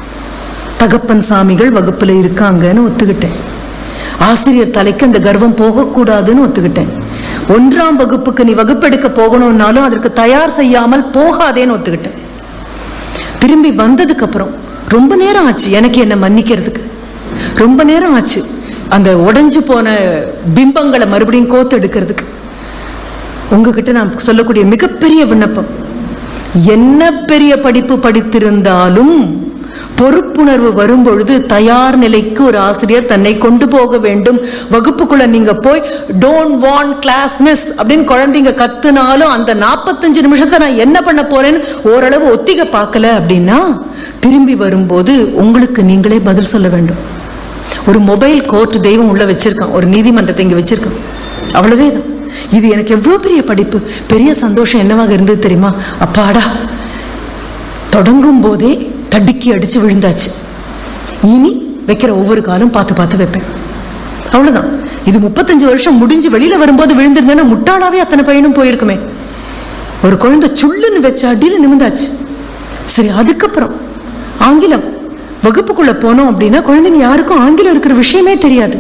தகப்பன் சாமிகள் வகுப்புல இருக்காங்கன்னு ஒத்துக்கிட்டேன் ஆசிரியர் தலைக்கு அந்த கர்வம் போகக்கூடாதுன்னு ஒத்துக்கிட்டேன் ஒன்றாம் வகுப்புக்கு நீ வகுப்பெடுக்க போகணும்னாலும் அதற்கு தயார் செய்யாமல் போகாதேன்னு ஒத்துக்கிட்டேன் திரும்பி வந்ததுக்கு அப்புறம் ரொம்ப நேரம் ஆச்சு எனக்கு என்ன மன்னிக்கிறதுக்கு ரொம்ப நேரம் ஆச்சு அந்த உடைஞ்சு போன பிம்பங்களை மறுபடியும் கோத்து எடுக்கிறதுக்கு உங்ககிட்ட நான் சொல்லக்கூடிய மிகப்பெரிய விண்ணப்பம் என்ன பெரிய படிப்பு படித்திருந்தாலும் பொறுப்புணர்வு வரும்பொழுது தயார் நிலைக்கு ஒரு ஆசிரியர் தன்னை கொண்டு போக வேண்டும் வகுப்புக்குள்ள நீங்க போய் டோன்ட் வாண்ட் கிளாஸ் மிஸ் அப்படின்னு குழந்தைங்க கத்துனாலும் அந்த நாற்பத்தஞ்சு நிமிஷத்தை நான் என்ன பண்ண போறேன்னு ஓரளவு ஒத்திக பார்க்கல அப்படின்னா திரும்பி வரும்போது உங்களுக்கு நீங்களே பதில் சொல்ல வேண்டும் ஒரு மொபைல் கோர்ட் தெய்வம் உள்ள வச்சிருக்கான் ஒரு நீதிமன்றத்தை இங்க வச்சிருக்கான் அவ்வளவே தான் இது எனக்கு எவ்வளவு பெரிய படிப்பு பெரிய சந்தோஷம் என்னவாக இருந்தது தெரியுமா அப்பாடா தொடங்கும் போதே தடுக்கி அடிச்சு விழுந்தாச்சு இனி வைக்கிற ஒவ்வொரு காலும் பார்த்து பார்த்து வைப்பேன் அவ்வளவுதான் இது முப்பத்தஞ்சு வருஷம் முடிஞ்சு வெளியில வரும்போது விழுந்திருந்தேன்னா முட்டாளாவே அத்தனை பையனும் போயிருக்குமே ஒரு குழந்தை சுள்ளுன்னு வச்ச அடியில நிமிந்தாச்சு சரி அதுக்கப்புறம் ஆங்கிலம் வகுப்புக்குள்ள போனோம் அப்படின்னா குழந்தைங்க யாருக்கும் ஆங்கிலம் இருக்கிற விஷயமே தெரியாது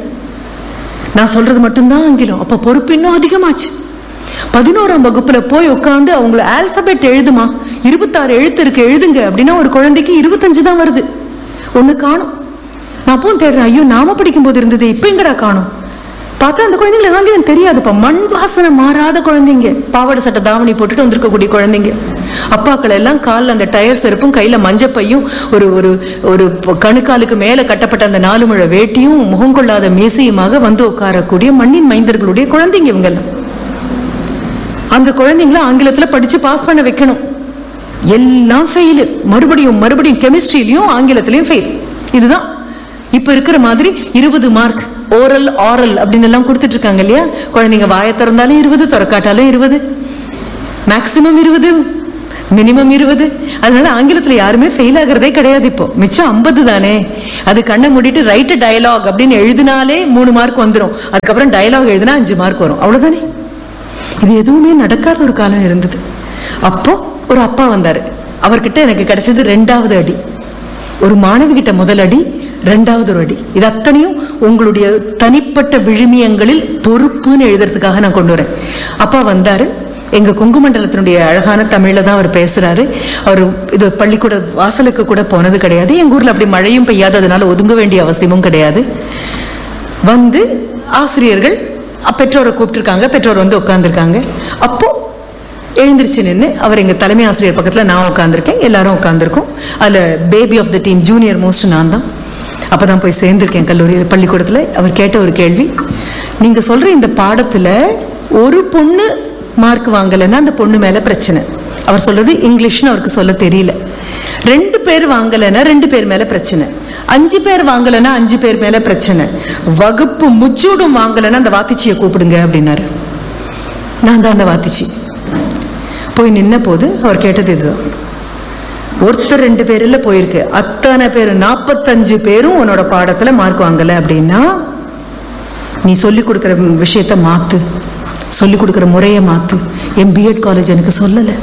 நான் சொல்றது மட்டும்தான் ஆங்கிலம் அப்ப பொறுப்பு இன்னும் அதிகமாச்சு பதினோராம் வகுப்புல போய் உட்காந்து அவங்கள ஆல்பபெட் எழுதுமா இருபத்தாறு எழுத்து இருக்கு எழுதுங்க அப்படின்னா ஒரு குழந்தைக்கு இருபத்தஞ்சு தான் வருது ஒண்ணு காணும் நான் அப்பவும் தேடுறேன் ஐயோ நாம படிக்கும் போது இருந்தது இப்ப எங்கடா காணும் பார்த்தா அந்த குழந்தைங்களுக்கு ஆங்கிலம் தெரியாதுப்பா மண் வாசனை மாறாத குழந்தைங்க பாவாடை சட்டை தாவணி போட்டுட்டு வந்திருக்கக்கூடிய குழந்தைங்க அப்பாக்கள் எல்லாம் காலில் அந்த டயர் செருப்பும் கையில மஞ்சப்பையும் ஒரு ஒரு ஒரு கணுக்காலுக்கு மேல கட்டப்பட்ட அந்த நாலு முழ வேட்டியும் முகம் கொள்ளாத மீசையுமாக வந்து உட்காரக்கூடிய மண்ணின் மைந்தர்களுடைய குழந்தைங்க இவங்கெல்லாம் அந்த குழந்தைங்கள ஆங்கிலத்துல படிச்சு பாஸ் பண்ண வைக்கணும் எல்லாம் ஃபெயில் மறுபடியும் மறுபடியும் கெமிஸ்ட்ரியிலையும் ஆங்கிலத்திலையும் ஃபெயில் இதுதான் இப்ப இருக்கிற மாதிரி இருபது மார்க் ஓரல் ஆரல் அப்படின்னு எல்லாம் கொடுத்துட்டு இருக்காங்க இல்லையா குழந்தைங்க வாயை திறந்தாலும் இருபது திறக்காட்டாலும் இருபது மேக்சிமம் இருபது மினிமம் இருபது அதனால ஆங்கிலத்துல யாருமே ஃபெயில் ஆகிறதே கிடையாது இப்போ மிச்சம் ஐம்பது தானே அது கண்ணை மூடிட்டு ரைட்டு டயலாக் அப்படின்னு எழுதினாலே மூணு மார்க் வந்துடும் அதுக்கப்புறம் டயலாக் எழுதினா அஞ்சு மார்க் வரும் அவ்வளவுதானே இது எதுவுமே நடக்காத ஒரு காலம் இருந்தது அப்போ ஒரு அப்பா வந்தாரு அவர்கிட்ட எனக்கு கிடைச்சது ரெண்டாவது அடி ஒரு மாணவி கிட்ட முதல் அடி ரெண்டாவது ஒரு அடி இது அத்தனையும் உங்களுடைய தனிப்பட்ட விழுமியங்களில் பொறுப்புன்னு எழுதுறதுக்காக நான் கொண்டு வரேன் அப்பா வந்தாரு எங்க கொங்கு மண்டலத்தினுடைய அழகான தமிழ்ல தான் அவர் பேசுறாரு அவர் இது பள்ளிக்கூட வாசலுக்கு கூட போனது கிடையாது எங்க ஊர்ல அப்படி மழையும் பெய்யாது அதனால ஒதுங்க வேண்டிய அவசியமும் கிடையாது வந்து ஆசிரியர்கள் அ- பெற்றோரை கூப்பிட்டுருக்காங்க பெற்றோர் வந்து உட்காந்துருக்காங்க அப்போ எழுந்திருச்சு நின்று அவர் எங்க தலைமை ஆசிரியர் பக்கத்துல நான் உட்காந்துருக்கேன் எல்லாரும் உட்காந்துருக்கோம் அதுல baby of the team junior most நான் தான் அப்பதான் போய் சேர்ந்திருக்கேன் கல்லூரி பள்ளிக்கூடத்துல அவர் கேட்ட ஒரு கேள்வி நீங்க சொல்ற இந்த பாடத்துல ஒரு பொண்ணு மார்க் வாங்கலைன்னா அந்த பொண்ணு மேல பிரச்சனை அவர் சொல்றது இங்கிலீஷ்னு அவருக்கு சொல்ல தெரியல ரெண்டு பேர் வாங்கலைன்னா ரெண்டு பேர் மேல பிரச்சனை அஞ்சு பேர் வாங்கலைன்னா அஞ்சு பேர் மேல பிரச்சனை வகுப்பு முச்சூடும் வாங்கலைன்னா அந்த வாத்திச்சியை கூப்பிடுங்க அப்படின்னாரு நான் தான் அந்த வாத்திச்சி போய் நின்ன போது அவர் கேட்டது இதுதான் ஒருத்தர் ரெண்டு பேர் இல்ல போயிருக்கு அத்தனை பேர் நாற்பத்தஞ்சு பேரும் உன்னோட பாடத்துல மார்க் வாங்கல அப்படின்னா நீ சொல்லி கொடுக்குற விஷயத்த மாத்து சொல்லி கொடுக்குற முறையை மாத்து என் பிஎட் காலேஜ் எனக்கு சொல்லலை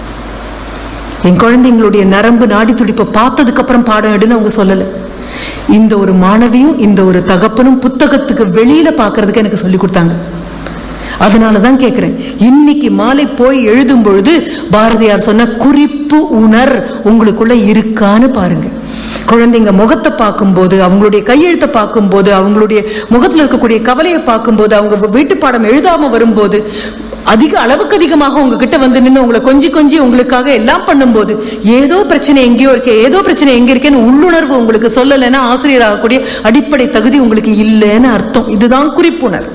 என் குழந்தைங்களுடைய நரம்பு நாடி துடிப்பை பார்த்ததுக்கு அப்புறம் பாடம் எடுன்னு அவங்க சொல்லல இந்த ஒரு மாணவியும் இந்த ஒரு தகப்பனும் புத்தகத்துக்கு வெளியில பாக்குறதுக்கு எனக்கு சொல்லி கொடுத்தாங்க அதனாலதான் கேக்குறேன் இன்னைக்கு மாலை போய் எழுதும் பொழுது பாரதியார் சொன்ன குறிப்பு உணர் உங்களுக்குள்ள இருக்கான்னு பாருங்க குழந்தைங்க முகத்தை பார்க்கும்போது அவங்களுடைய கையெழுத்தை பார்க்கும்போது அவங்களுடைய முகத்துல இருக்கக்கூடிய கவலையை பார்க்கும்போது அவங்க வீட்டு பாடம் எழுதாம வரும்போது அதிக அளவுக்கு அதிகமாக உங்ககிட்ட வந்து நின்று உங்களை கொஞ்சி கொஞ்சி உங்களுக்காக எல்லாம் பண்ணும்போது ஏதோ பிரச்சனை எங்கேயோ இருக்கே ஏதோ பிரச்சனை எங்க இருக்கேன்னு உள்ளுணர்வு உங்களுக்கு சொல்லலைன்னா ஆசிரியர் ஆகக்கூடிய அடிப்படை தகுதி உங்களுக்கு இல்லைன்னு அர்த்தம் இதுதான் குறிப்புணர்வு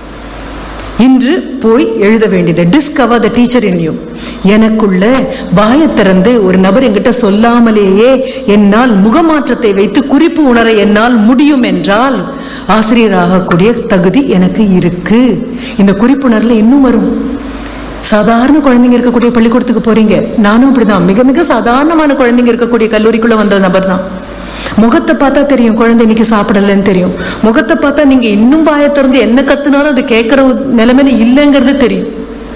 இன்று போய் எழுத வேண்டியது discover the teacher in you எனக்குள்ள வாயை திறந்து ஒரு நபர் என்கிட்ட சொல்லாமலேயே என்னால் முகமாற்றத்தை வைத்து குறிப்பு உணர என்னால் முடியும் என்றால் ஆசிரியர் ஆகக்கூடிய தகுதி எனக்கு இருக்கு இந்த குறிப்புணர்ல இன்னும் வரும் சாதாரண குழந்தைங்க இருக்கக்கூடிய பள்ளிக்கூடத்துக்கு போறீங்க நானும் அப்படிதான் மிக மிக சாதாரணமான குழந்தைங்க இருக்கக்கூடிய கல்லூரிக்குள்ள வந்த நபர் தான் முகத்தை பார்த்தா தெரியும் குழந்தை இன்னைக்கு சாப்பிடலன்னு தெரியும் முகத்தை பார்த்தா நீங்க இன்னும் வாயை திறந்து என்ன கத்துனாலும் அது கேட்கிற நிலைமையில இல்லைங்கிறது தெரியும்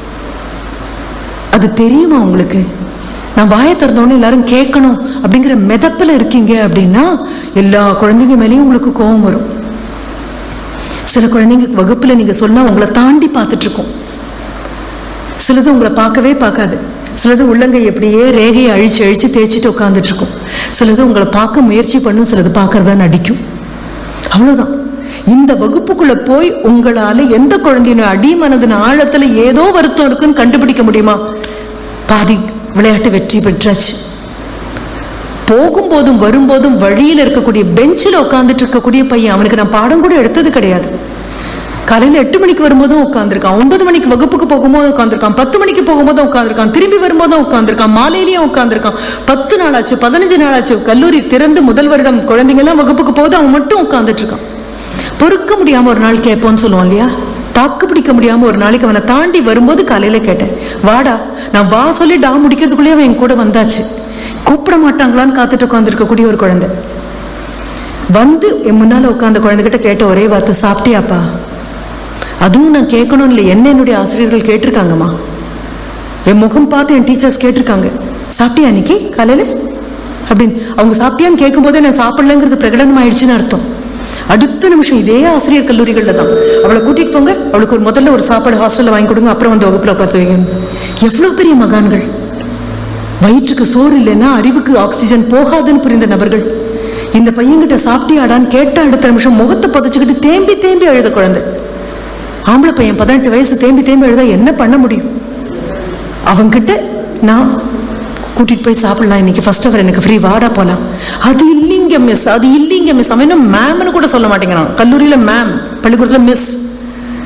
அது தெரியுமா உங்களுக்கு நான் வாயை திறந்தோடனே எல்லாரும் கேட்கணும் அப்படிங்கிற மெதப்பில் இருக்கீங்க அப்படின்னா எல்லா குழந்தைங்க மேலேயும் உங்களுக்கு கோபம் வரும் சில குழந்தைங்க வகுப்புல நீங்க சொன்னா உங்களை தாண்டி பார்த்துட்டு இருக்கும் சிலது உங்களை பார்க்கவே பார்க்காது சிலது உள்ளங்கை எப்படியே ரேகையை அழிச்சு அழிச்சு தேய்ச்சிட்டு உட்காந்துட்டு இருக்கும் சிலது உங்களை பார்க்க முயற்சி பண்ணும் சிலது பார்க்கறதா நடிக்கும் அவ்வளவுதான் இந்த வகுப்புக்குள்ள போய் உங்களால எந்த குழந்தையின அடிமனதின் ஆழத்துல ஏதோ வருத்தம் இருக்குன்னு கண்டுபிடிக்க முடியுமா பாதி விளையாட்டு வெற்றி பெற்றாச்சு போகும்போதும் வரும்போதும் வழியில இருக்கக்கூடிய பெஞ்சில் உட்காந்துட்டு இருக்கக்கூடிய பையன் அவனுக்கு நான் பாடம் கூட எடுத்தது கிடையாது காலையில எட்டு மணிக்கு வரும்போதும் உட்காந்துருக்கான் ஒன்பது மணிக்கு வகுப்புக்கு போகும்போது உட்காந்துருக்கான் பத்து மணிக்கு போகும்போதும் உட்காந்துருக்கான் திரும்பி வரும்போதும் உட்காந்துருக்கான் மாலையிலயும் உட்காந்துருக்கான் பத்து நாள் ஆச்சு பதினஞ்சு நாள் ஆச்சு கல்லூரி திறந்து முதல் வருடம் குழந்தைங்க எல்லாம் வகுப்புக்கு போகுது அவன் மட்டும் உட்காந்துட்டு இருக்கான் பொறுக்க முடியாம ஒரு நாள் கேட்போம்னு சொல்லுவோம் இல்லையா தாக்கு பிடிக்க முடியாம ஒரு நாளைக்கு அவனை தாண்டி வரும்போது காலையில கேட்டேன் வாடா நான் வா சொல்லி டா முடிக்கிறதுக்குள்ளேயே அவன் என் கூட வந்தாச்சு கூப்பிட மாட்டாங்களான்னு காத்துட்டு உட்காந்துருக்கக்கூடிய ஒரு குழந்தை வந்து என் முன்னால உட்காந்த குழந்தைகிட்ட கேட்ட ஒரே வார்த்தை சாப்பிட்டியாப்பா அதுவும் நான் கேட்கணும் இல்லை என்ன என்னுடைய ஆசிரியர்கள் கேட்டிருக்காங்கம்மா என் முகம் பார்த்து என் டீச்சர்ஸ் கேட்டிருக்காங்க சாப்பிட்டியா அன்னைக்கு காலையில அப்படின்னு அவங்க சாப்பிட்டியான்னு கேட்கும்போதே நான் சாப்பிடலங்கிறது பிரகடனம் ஆயிடுச்சுன்னு அர்த்தம் அடுத்த நிமிஷம் இதே ஆசிரியர் கல்லூரிகள்ல தான் அவளை கூட்டிட்டு போங்க அவளுக்கு ஒரு முதல்ல ஒரு சாப்பாடு ஹாஸ்டல்ல வாங்கி கொடுங்க அப்புறம் வந்து வகுப்புல உட்காந்து வைங்க எவ்வளவு பெரிய மகான்கள் வயிற்றுக்கு சோறு இல்லைன்னா அறிவுக்கு ஆக்சிஜன் போகாதுன்னு புரிந்த நபர்கள் இந்த பையன்கிட்ட சாப்பிட்டியாடான்னு கேட்ட அடுத்த நிமிஷம் முகத்தை புதைச்சுக்கிட்டு தேம்பி தேம்பி அழுத குழந்தை ஆம்பளை பையன் பதினெட்டு வயசு தேம்பி தேம்பி எழுத என்ன பண்ண முடியும் அவங்கிட்ட நான் கூட்டிட்டு போய் சாப்பிடலாம் இன்னைக்கு ஃபர்ஸ்ட் அவர் எனக்கு ஃப்ரீ வாடா போலாம் அது இல்லைங்க மிஸ் அது இல்லைங்க மிஸ் அவன் என்ன மேம்னு கூட சொல்ல மாட்டேங்கிறான் கல்லூரியில மேம் பள்ளிக்கூடத்துல மிஸ்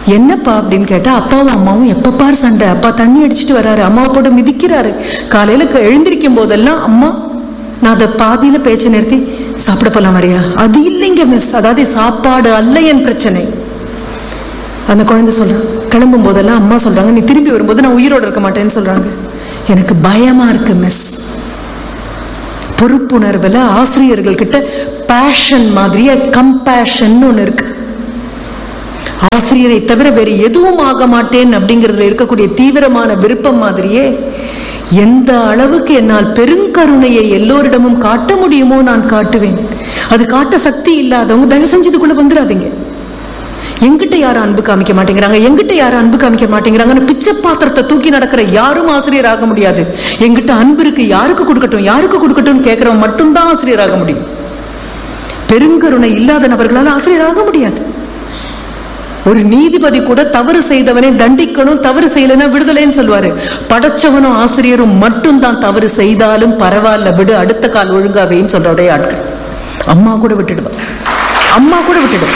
என்னப்பா அப்படின்னு கேட்டா அப்பாவும் அம்மாவும் எப்ப பார் சண்டை அப்பா தண்ணி அடிச்சிட்டு வராரு அம்மாவை போட்டு மிதிக்கிறாரு காலையில க- எழுந்திருக்கும் போதெல்லாம் அம்மா நான் அதை பாதியில பேச்சை நிறுத்தி சாப்பிட போலாம் வரையா அது இல்லைங்க மிஸ் அதாவது சாப்பாடு அல்ல என் பிரச்சனை அந்த குழந்தை சொல்றான் கிளம்பும் போதெல்லாம் அம்மா சொல்றாங்க நீ திரும்பி வரும்போது நான் உயிரோட இருக்க மாட்டேன்னு சொல்றாங்க எனக்கு பயமா இருக்கு மிஸ் பொறுப்புணர்வுல ஆசிரியர்கள் கிட்ட பேஷன் மாதிரியே கம்பேஷன் ஒண்ணு இருக்கு ஆசிரியரை தவிர வேறு எதுவும் ஆக மாட்டேன் அப்படிங்கிறதுல இருக்கக்கூடிய தீவிரமான விருப்பம் மாதிரியே எந்த அளவுக்கு என்னால் பெருங்கருணையை எல்லோரிடமும் காட்ட முடியுமோ நான் காட்டுவேன் அது காட்ட சக்தி இல்லாதவங்க தயவு செஞ்சு இதுக்குள்ள வந்துடாதீங்க எங்கிட்ட யாரும் அன்பு காமிக்க மாட்டேங்கிறாங்க எங்கிட்ட யாரும் அன்பு காமிக்க மாட்டேங்கிறாங்கன்னு பிச்சை பாத்திரத்தை தூக்கி நடக்கிற யாரும் ஆசிரியர் ஆக முடியாது எங்கிட்ட அன்பு இருக்கு யாருக்கு கொடுக்கட்டும் யாருக்கு கொடுக்கட்டும் கேட்கிறவன் மட்டும்தான் ஆசிரியர் ஆக முடியும் பெருங்கருணை இல்லாத நபர்களால் ஆசிரியர் ஆக முடியாது ஒரு நீதிபதி கூட தவறு செய்தவனை தண்டிக்கணும் தவறு செய்யலைன்னா விடுதலைன்னு சொல்லுவாரு படைச்சவனும் ஆசிரியரும் மட்டும்தான் தவறு செய்தாலும் பரவாயில்ல விடு அடுத்த கால் ஒழுங்காவேன்னு சொல்ற ஒரே ஆட்கள் அம்மா கூட விட்டுடுவா அம்மா கூட விட்டுடுவா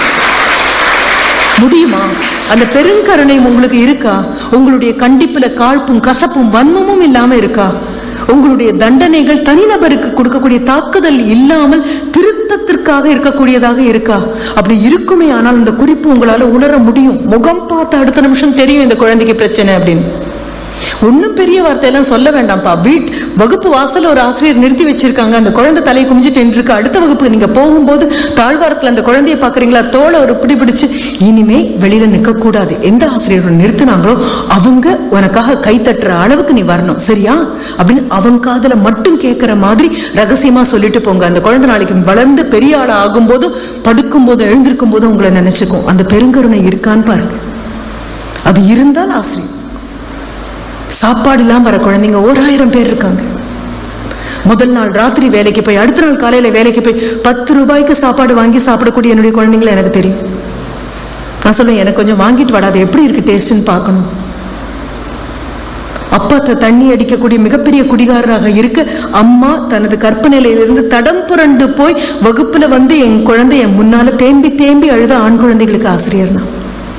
முடியுமா அந்த பெருங்கருணை உங்களுக்கு இருக்கா உங்களுடைய கண்டிப்புல காழ்ப்பும் கசப்பும் வன்மமும் இல்லாம இருக்கா உங்களுடைய தண்டனைகள் தனிநபருக்கு கொடுக்கக்கூடிய தாக்குதல் இல்லாமல் திருத்தத்திற்காக இருக்கக்கூடியதாக இருக்கா அப்படி இருக்குமே ஆனால் இந்த குறிப்பு உங்களால உணர முடியும் முகம் பார்த்த அடுத்த நிமிஷம் தெரியும் இந்த குழந்தைக்கு பிரச்சனை அப்படின்னு ஒன்னும் பெரிய வார்த்தையெல்லாம் சொல்ல வேண்டாம்ப்பா வீட் வகுப்பு வாசல்ல ஒரு ஆசிரியர் நிறுத்தி வச்சிருக்காங்க அந்த குழந்தை தலையை குமிஞ்சிட்டு இருக்கு அடுத்த வகுப்புக்கு நீங்க போகும்போது தாழ்வாரத்துல அந்த குழந்தைய பாக்குறீங்களா தோலை ஒரு பிடி பிடிச்சு இனிமே வெளியில நிக்க கூடாது எந்த ஆசிரியர் நிறுத்தினாங்களோ அவங்க உனக்காக கை தட்டுற அளவுக்கு நீ வரணும் சரியா அப்படின்னு அவங்க காதுல மட்டும் கேட்கிற மாதிரி ரகசியமா சொல்லிட்டு போங்க அந்த குழந்தை நாளைக்கு வளர்ந்து பெரிய ஆளா ஆகும்போது படுக்கும் போது எழுந்திருக்கும் போது உங்களை நினைச்சுக்கும் அந்த பெருங்கருணை இருக்கான்னு பாருங்க அது இருந்தால் ஆசிரியர் சாப்பாடு இல்லாம வர குழந்தைங்க ஓராயிரம் பேர் இருக்காங்க முதல் நாள் ராத்திரி வேலைக்கு போய் அடுத்த நாள் காலையில வேலைக்கு போய் பத்து ரூபாய்க்கு சாப்பாடு வாங்கி சாப்பிடக்கூடிய என்னுடைய குழந்தைங்களை எனக்கு தெரியும் நான் சொல்லுவேன் எனக்கு கொஞ்சம் வாங்கிட்டு வாடா அது எப்படி இருக்கு டேஸ்ட்னு பார்க்கணும் அப்பா த- தண்ணி அடிக்கக்கூடிய மிகப்பெரிய குடிகாரராக இருக்க அம்மா தனது கற்பனையிலிருந்து தடம் புரண்டு போய் வகுப்புல வந்து என் குழந்தை என் முன்னால தேம்பி தேம்பி அழுத ஆண் குழந்தைகளுக்கு ஆசிரியர் தான்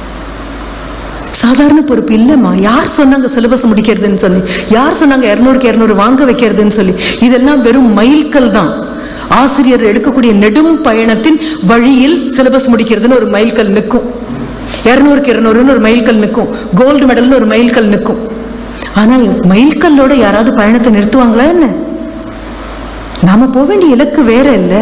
சாதாரண பொறுப்பு இல்லம்மா யார் சொன்னாங்க சிலபஸ் முடிக்கிறதுன்னு சொல்லி யார் சொன்னாங்க இருநூறுக்கு இருநூறு வாங்க வைக்கிறதுன்னு சொல்லி இதெல்லாம் வெறும் மைல்கல் தான் ஆசிரியர் எடுக்கக்கூடிய நெடும் பயணத்தின் வழியில் சிலபஸ் முடிக்கிறதுன்னு ஒரு மைல்கல் நிற்கும் இருநூறுக்கு இருநூறுன்னு ஒரு மைல்கல் நிற்கும் கோல்டு மெடல்னு ஒரு மைல்கல் நிற்கும் ஆனா மைல்கல்லோட யாராவது பயணத்தை நிறுத்துவாங்களா என்ன நாம போக வேண்டிய இலக்கு வேற இல்ல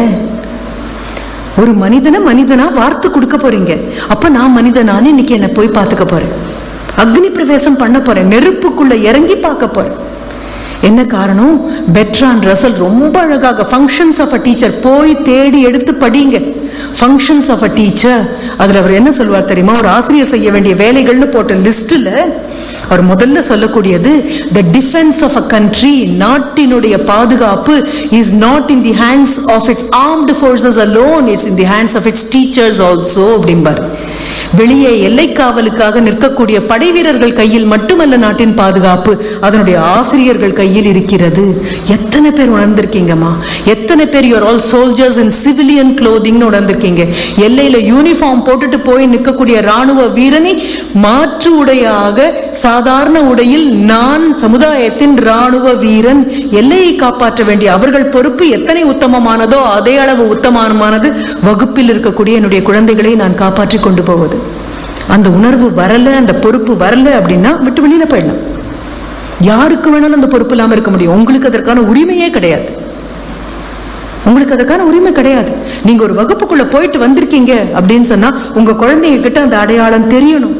ஒரு மனிதனை மனிதனா வார்த்து கொடுக்க போறீங்க அப்ப நான் மனிதனான்னு இன்னைக்கு என்ன போய் பார்த்துக்க போறேன் அக்னி பிரவேசம் பண்ண போறேன் நெருப்புக்குள்ள இறங்கி பார்க்க போறேன் என்ன காரணம் பெட்ரான் ரசல் ரொம்ப அழகாக ஃபங்க்ஷன்ஸ் ஆஃப் அ டீச்சர் போய் தேடி எடுத்து படிங்க ஃபங்க்ஷன்ஸ் ஆஃப் அ டீச்சர் அதுல அவர் என்ன சொல்வார் தெரியுமா ஒரு ஆசிரியர் செய்ய வேண்டிய வேலைகள்னு போட்ட லிஸ்ட்ல அவர் முதல்ல சொல்லக்கூடியது the defence of a country நாட்டினுடைய பாதுகாப்பு is not in the hands of its armed forces alone it's in the hands of its teachers also அப்படிம்பார் வெளியே எல்லை காவலுக்காக நிற்கக்கூடிய படை வீரர்கள் கையில் மட்டுமல்ல நாட்டின் பாதுகாப்பு அதனுடைய ஆசிரியர்கள் கையில் இருக்கிறது எத்தனை பேர் உணர்ந்திருக்கீங்கம்மா எத்தனை பேர் you're all soldiers in civilian க்ளோதிங்னு உணர்ந்திருக்கீங்க எல்லையில யூனிஃபார்ம் போட்டுட்டு போய் நிற்கக்கூடிய ராணுவ வீரனை மாற்று உடையாக சாதாரண உடையில் நான் சமுதாயத்தின் ராணுவ வீரன் எல்லையை காப்பாற்ற வேண்டிய அவர்கள் பொறுப்பு எத்தனை உத்தமமானதோ அதே அளவு உத்தமமானது வகுப்பில் இருக்கக்கூடிய என்னுடைய குழந்தைகளை நான் காப்பாற்றி கொண்டு போவது அந்த உணர்வு வரல அந்த பொறுப்பு வரல அப்படின்னா விட்டு வெளியில போயிடலாம் யாருக்கு வேணாலும் அந்த பொறுப்பு இல்லாம இருக்க முடியும் உங்களுக்கு அதற்கான உரிமையே கிடையாது உங்களுக்கு அதற்கான உரிமை கிடையாது நீங்க ஒரு வகுப்புக்குள்ள போயிட்டு வந்திருக்கீங்க அப்படின்னு சொன்னா உங்க குழந்தைங்க கிட்ட அந்த அடையாளம் தெரியணும்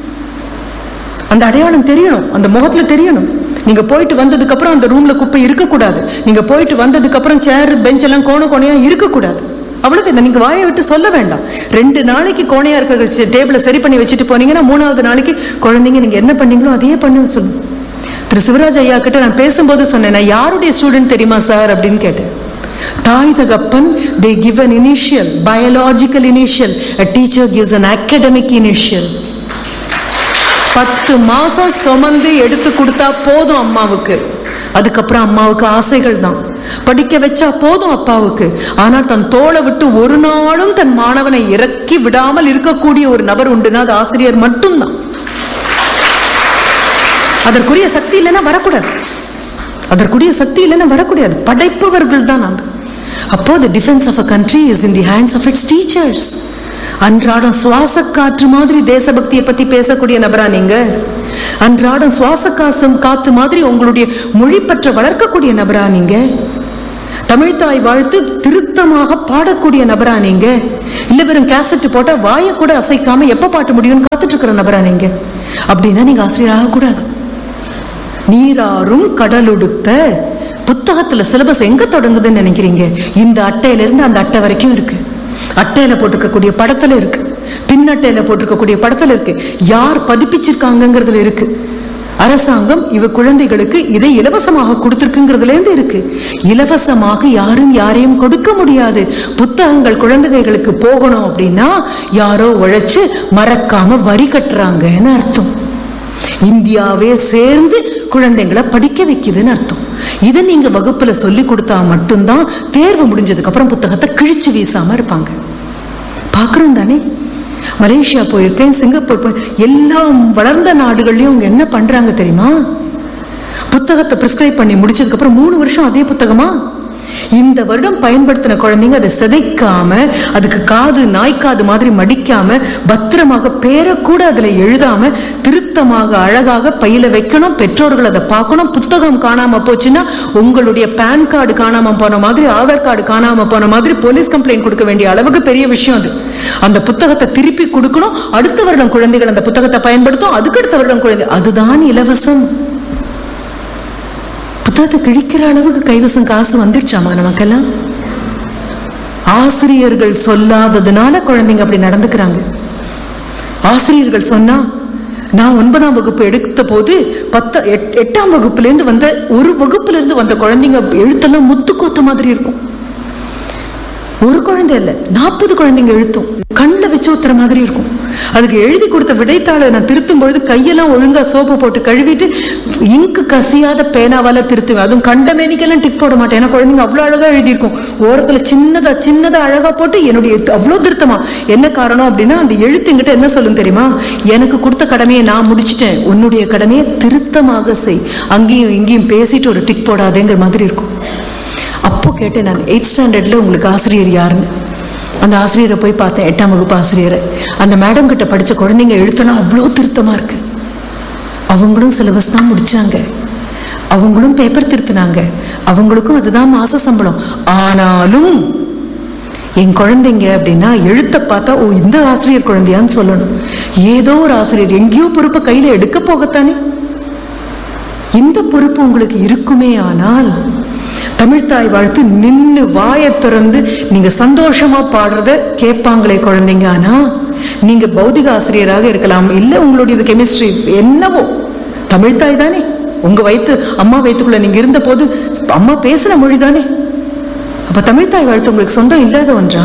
அந்த அடையாளம் தெரியணும் அந்த முகத்துல தெரியணும் நீங்க போயிட்டு வந்ததுக்கு அப்புறம் அந்த ரூம்ல குப்பை இருக்கக்கூடாது நீங்க போயிட்டு வந்ததுக்கு அப்புறம் சேர் பெஞ்ச் எல்லாம் கோண கோணையா இருக்கக்கூடாது அவ்வளவு நீங்க வாயை விட்டு சொல்ல வேண்டாம் ரெண்டு நாளைக்கு கோணையா இருக்க டேபிளை சரி பண்ணி வச்சுட்டு போனீங்கன்னா மூணாவது நாளைக்கு குழந்தைங்க நீங்க என்ன பண்ணீங்களோ அதையே பண்ணி சொல்லணும் திரு சிவராஜ் ஐயா கிட்ட நான் பேசும்போது சொன்னேன் நான் யாருடைய ஸ்டூடெண்ட் தெரியுமா சார் அப்படின்னு கேட்டேன் தாய் தகப்பன் they give an initial biological initial a teacher gives an academic initial பத்து மாசம் சுமந்து எடுத்து கொடுத்தா போதும் அம்மாவுக்கு அதுக்கப்புறம் அம்மாவுக்கு ஆசைகள் தான் படிக்க வச்சா போதும் அப்பாவுக்கு ஆனால் தன் தோளை விட்டு ஒரு நாளும் தன் மாணவனை இறக்கி விடாமல் இருக்கக்கூடிய ஒரு நபர் உண்டுனா அது ஆசிரியர் மட்டும்தான் அதற்குரிய சக்தி இல்லைன்னா வரக்கூடாது அதற்குரிய சக்தி இல்லைன்னா வரக்கூடாது படைப்பவர்கள் தான் நாம் அப்போ the defense of a country is in the hands of its teachers அன்றாடம் சுவாச காற்று மாதிரி தேசபக்தியை பத்தி பேசக்கூடிய நபரா நீங்க அன்றாடம் சுவாச காசம் காத்து மாதிரி உங்களுடைய மொழிப்பற்ற வளர்க்கக்கூடிய நபரா நீங்க தமிழ்தாய் வாழ்த்து திருத்தமாக பாடக்கூடிய நபரா நீங்க இல்ல வெறும் கேசட் போட்டா வாயை கூட அசைக்காம எப்ப பாட்டு முடியும்னு காத்துட்டு இருக்கிற நபரா நீங்க அப்படின்னா நீங்க ஆசிரியராக கூடாது நீராறும் கடலுடுத்த புத்தகத்துல சிலபஸ் எங்க தொடங்குதுன்னு நினைக்கிறீங்க இந்த அட்டையில இருந்து அந்த அட்டை வரைக்கும் இருக்கு அட்டையில போட்டிருக்கக்கூடிய படத்துல இருக்கு பின்னட்டையில போட்டிருக்கக்கூடிய படத்துல இருக்கு யார் பதிப்பிச்சிருக்காங்கங்கிறதுல இருக்கு அரசாங்கம் இவ குழந்தைகளுக்கு இதை இலவசமாக கொடுத்திருக்குங்கிறதுல இருந்து இருக்கு இலவசமாக யாரும் யாரையும் கொடுக்க முடியாது புத்தகங்கள் குழந்தைகளுக்கு போகணும் அப்படின்னா யாரோ உழைச்சு மறக்காம வரி கட்டுறாங்கன்னு அர்த்தம் இந்தியாவே சேர்ந்து குழந்தைங்களை படிக்க வைக்குதுன்னு அர்த்தம் இதை நீங்க வகுப்புல சொல்லி கொடுத்தா மட்டும்தான் தேர்வு முடிஞ்சதுக்கு அப்புறம் புத்தகத்தை கிழிச்சு வீசாம இருப்பாங்க பாக்குறோம் தானே மலேசியா போயிருக்கேன் சிங்கப்பூர் போய் எல்லா வளர்ந்த நாடுகள்லயும் அவங்க என்ன பண்றாங்க தெரியுமா புத்தகத்தை பிரிஸ்கிரைப் பண்ணி முடிச்சதுக்கு அப்புறம் மூணு வருஷம் அதே புத்தகமா இந்த வருடம் பயன்படுத்தின குழந்தைங்க அதை சிதைக்காம அதுக்கு காது நாய்க்காது மாதிரி மடிக்காம பத்திரமாக பேரை கூட அதுல எழுதாம திருத்தமாக அழகாக பையில வைக்கணும் பெற்றோர்கள் அதை பார்க்கணும் புத்தகம் காணாம போச்சுன்னா உங்களுடைய பேன் கார்டு காணாம போன மாதிரி ஆதார் கார்டு காணாம போன மாதிரி போலீஸ் கம்ப்ளைண்ட் கொடுக்க வேண்டிய அளவுக்கு பெரிய விஷயம் அது அந்த புத்தகத்தை திருப்பி கொடுக்கணும் அடுத்த வருடம் குழந்தைகள் அந்த புத்தகத்தை பயன்படுத்தும் அதுக்கு அடுத்த வருடம் குழந்தை அதுதான் இலவசம் புத்தகத்தை கிழிக்கிற அளவுக்கு கைவசம் காசு வந்துடுச்சாமா நமக்கெல்லாம் ஆசிரியர்கள் சொல்லாததுனால குழந்தைங்க அப்படி நடந்துக்கிறாங்க ஆசிரியர்கள் சொன்னா நான் ஒன்பதாம் வகுப்பு எடுத்த போது பத்த எட்- எட்டாம் வகுப்புல இருந்து வந்த ஒரு வகுப்புல இருந்து வந்த குழந்தைங்க எழுத்தெல்லாம் முத்து கோத்த மாதிரி இருக்கும் ஒரு குழந்தை இல்ல நாற்பது குழந்தைங்க எழுத்தும் கண்ணில் வச்சு ஊத்துற மாதிரி இருக்கும் அதுக்கு எழுதி கொடுத்த விடைத்தாளை நான் திருத்தும் பொழுது கையெல்லாம் ஒழுங்கா சோப்பு போட்டு கழுவிட்டு இங்கு கசியாத பேனாவால திருத்துவேன் அதுவும் கண்டமேனிக்கெல்லாம் டிக் போட மாட்டேன் ஏன்னா குழந்தைங்க அவ்வளவு அழகா எழுதியிருக்கும் ஓரத்துல சின்னதா சின்னதா அழகா போட்டு என்னுடைய எழுத்து அவ்வளவு திருத்தமா என்ன காரணம் அப்படின்னா அந்த எழுத்து என்கிட்ட என்ன சொல்லும் தெரியுமா எனக்கு கொடுத்த கடமையை நான் முடிச்சிட்டேன் உன்னுடைய கடமையை திருத்தமாக செய் அங்கேயும் இங்கேயும் பேசிட்டு ஒரு டிக் போடாதேங்கிற மாதிரி இருக்கும் அப்போ கேட்டேன் நான் எயிட் ஸ்டாண்டர்ட்ல உங்களுக்கு ஆசிரியர் யாருன்னு அந்த ஆசிரியரை போய் பார்த்தேன் எட்டாம் வகுப்பு ஆசிரியரை அந்த மேடம் கிட்ட படிச்ச குழந்தைங்க எழுத்தெல்லாம் அவ்வளோ திருத்தமா இருக்கு அவங்களும் சிலபஸ் தான் முடிச்சாங்க அவங்களும் பேப்பர் திருத்தினாங்க அவங்களுக்கும் அதுதான் மாச சம்பளம் ஆனாலும் என் குழந்தைங்க அப்படின்னா எழுத்த பார்த்தா ஓ இந்த ஆசிரியர் குழந்தையான்னு சொல்லணும் ஏதோ ஒரு ஆசிரியர் எங்கேயோ பொறுப்பை கையில எடுக்க போகத்தானே இந்த பொறுப்பு உங்களுக்கு இருக்குமே ஆனால் தமிழ்த்தாய் வாழ்த்து நின்னு வாயை திறந்து நீங்க சந்தோஷமா பாடுறத கேட்பாங்களே குழந்தைங்க ஆனா நீங்க பௌதிக ஆசிரியராக இருக்கலாம் இல்ல உங்களுடைய கெமிஸ்ட்ரி என்னவோ தமிழ்த்தாய் தானே உங்க வயித்து அம்மா வயித்துக்குள்ள நீங்க இருந்த போது அம்மா பேசுற மொழி தானே அப்ப தமிழ்த்தாய் வாழ்த்து உங்களுக்கு சொந்தம் இல்லாத ஒன்றா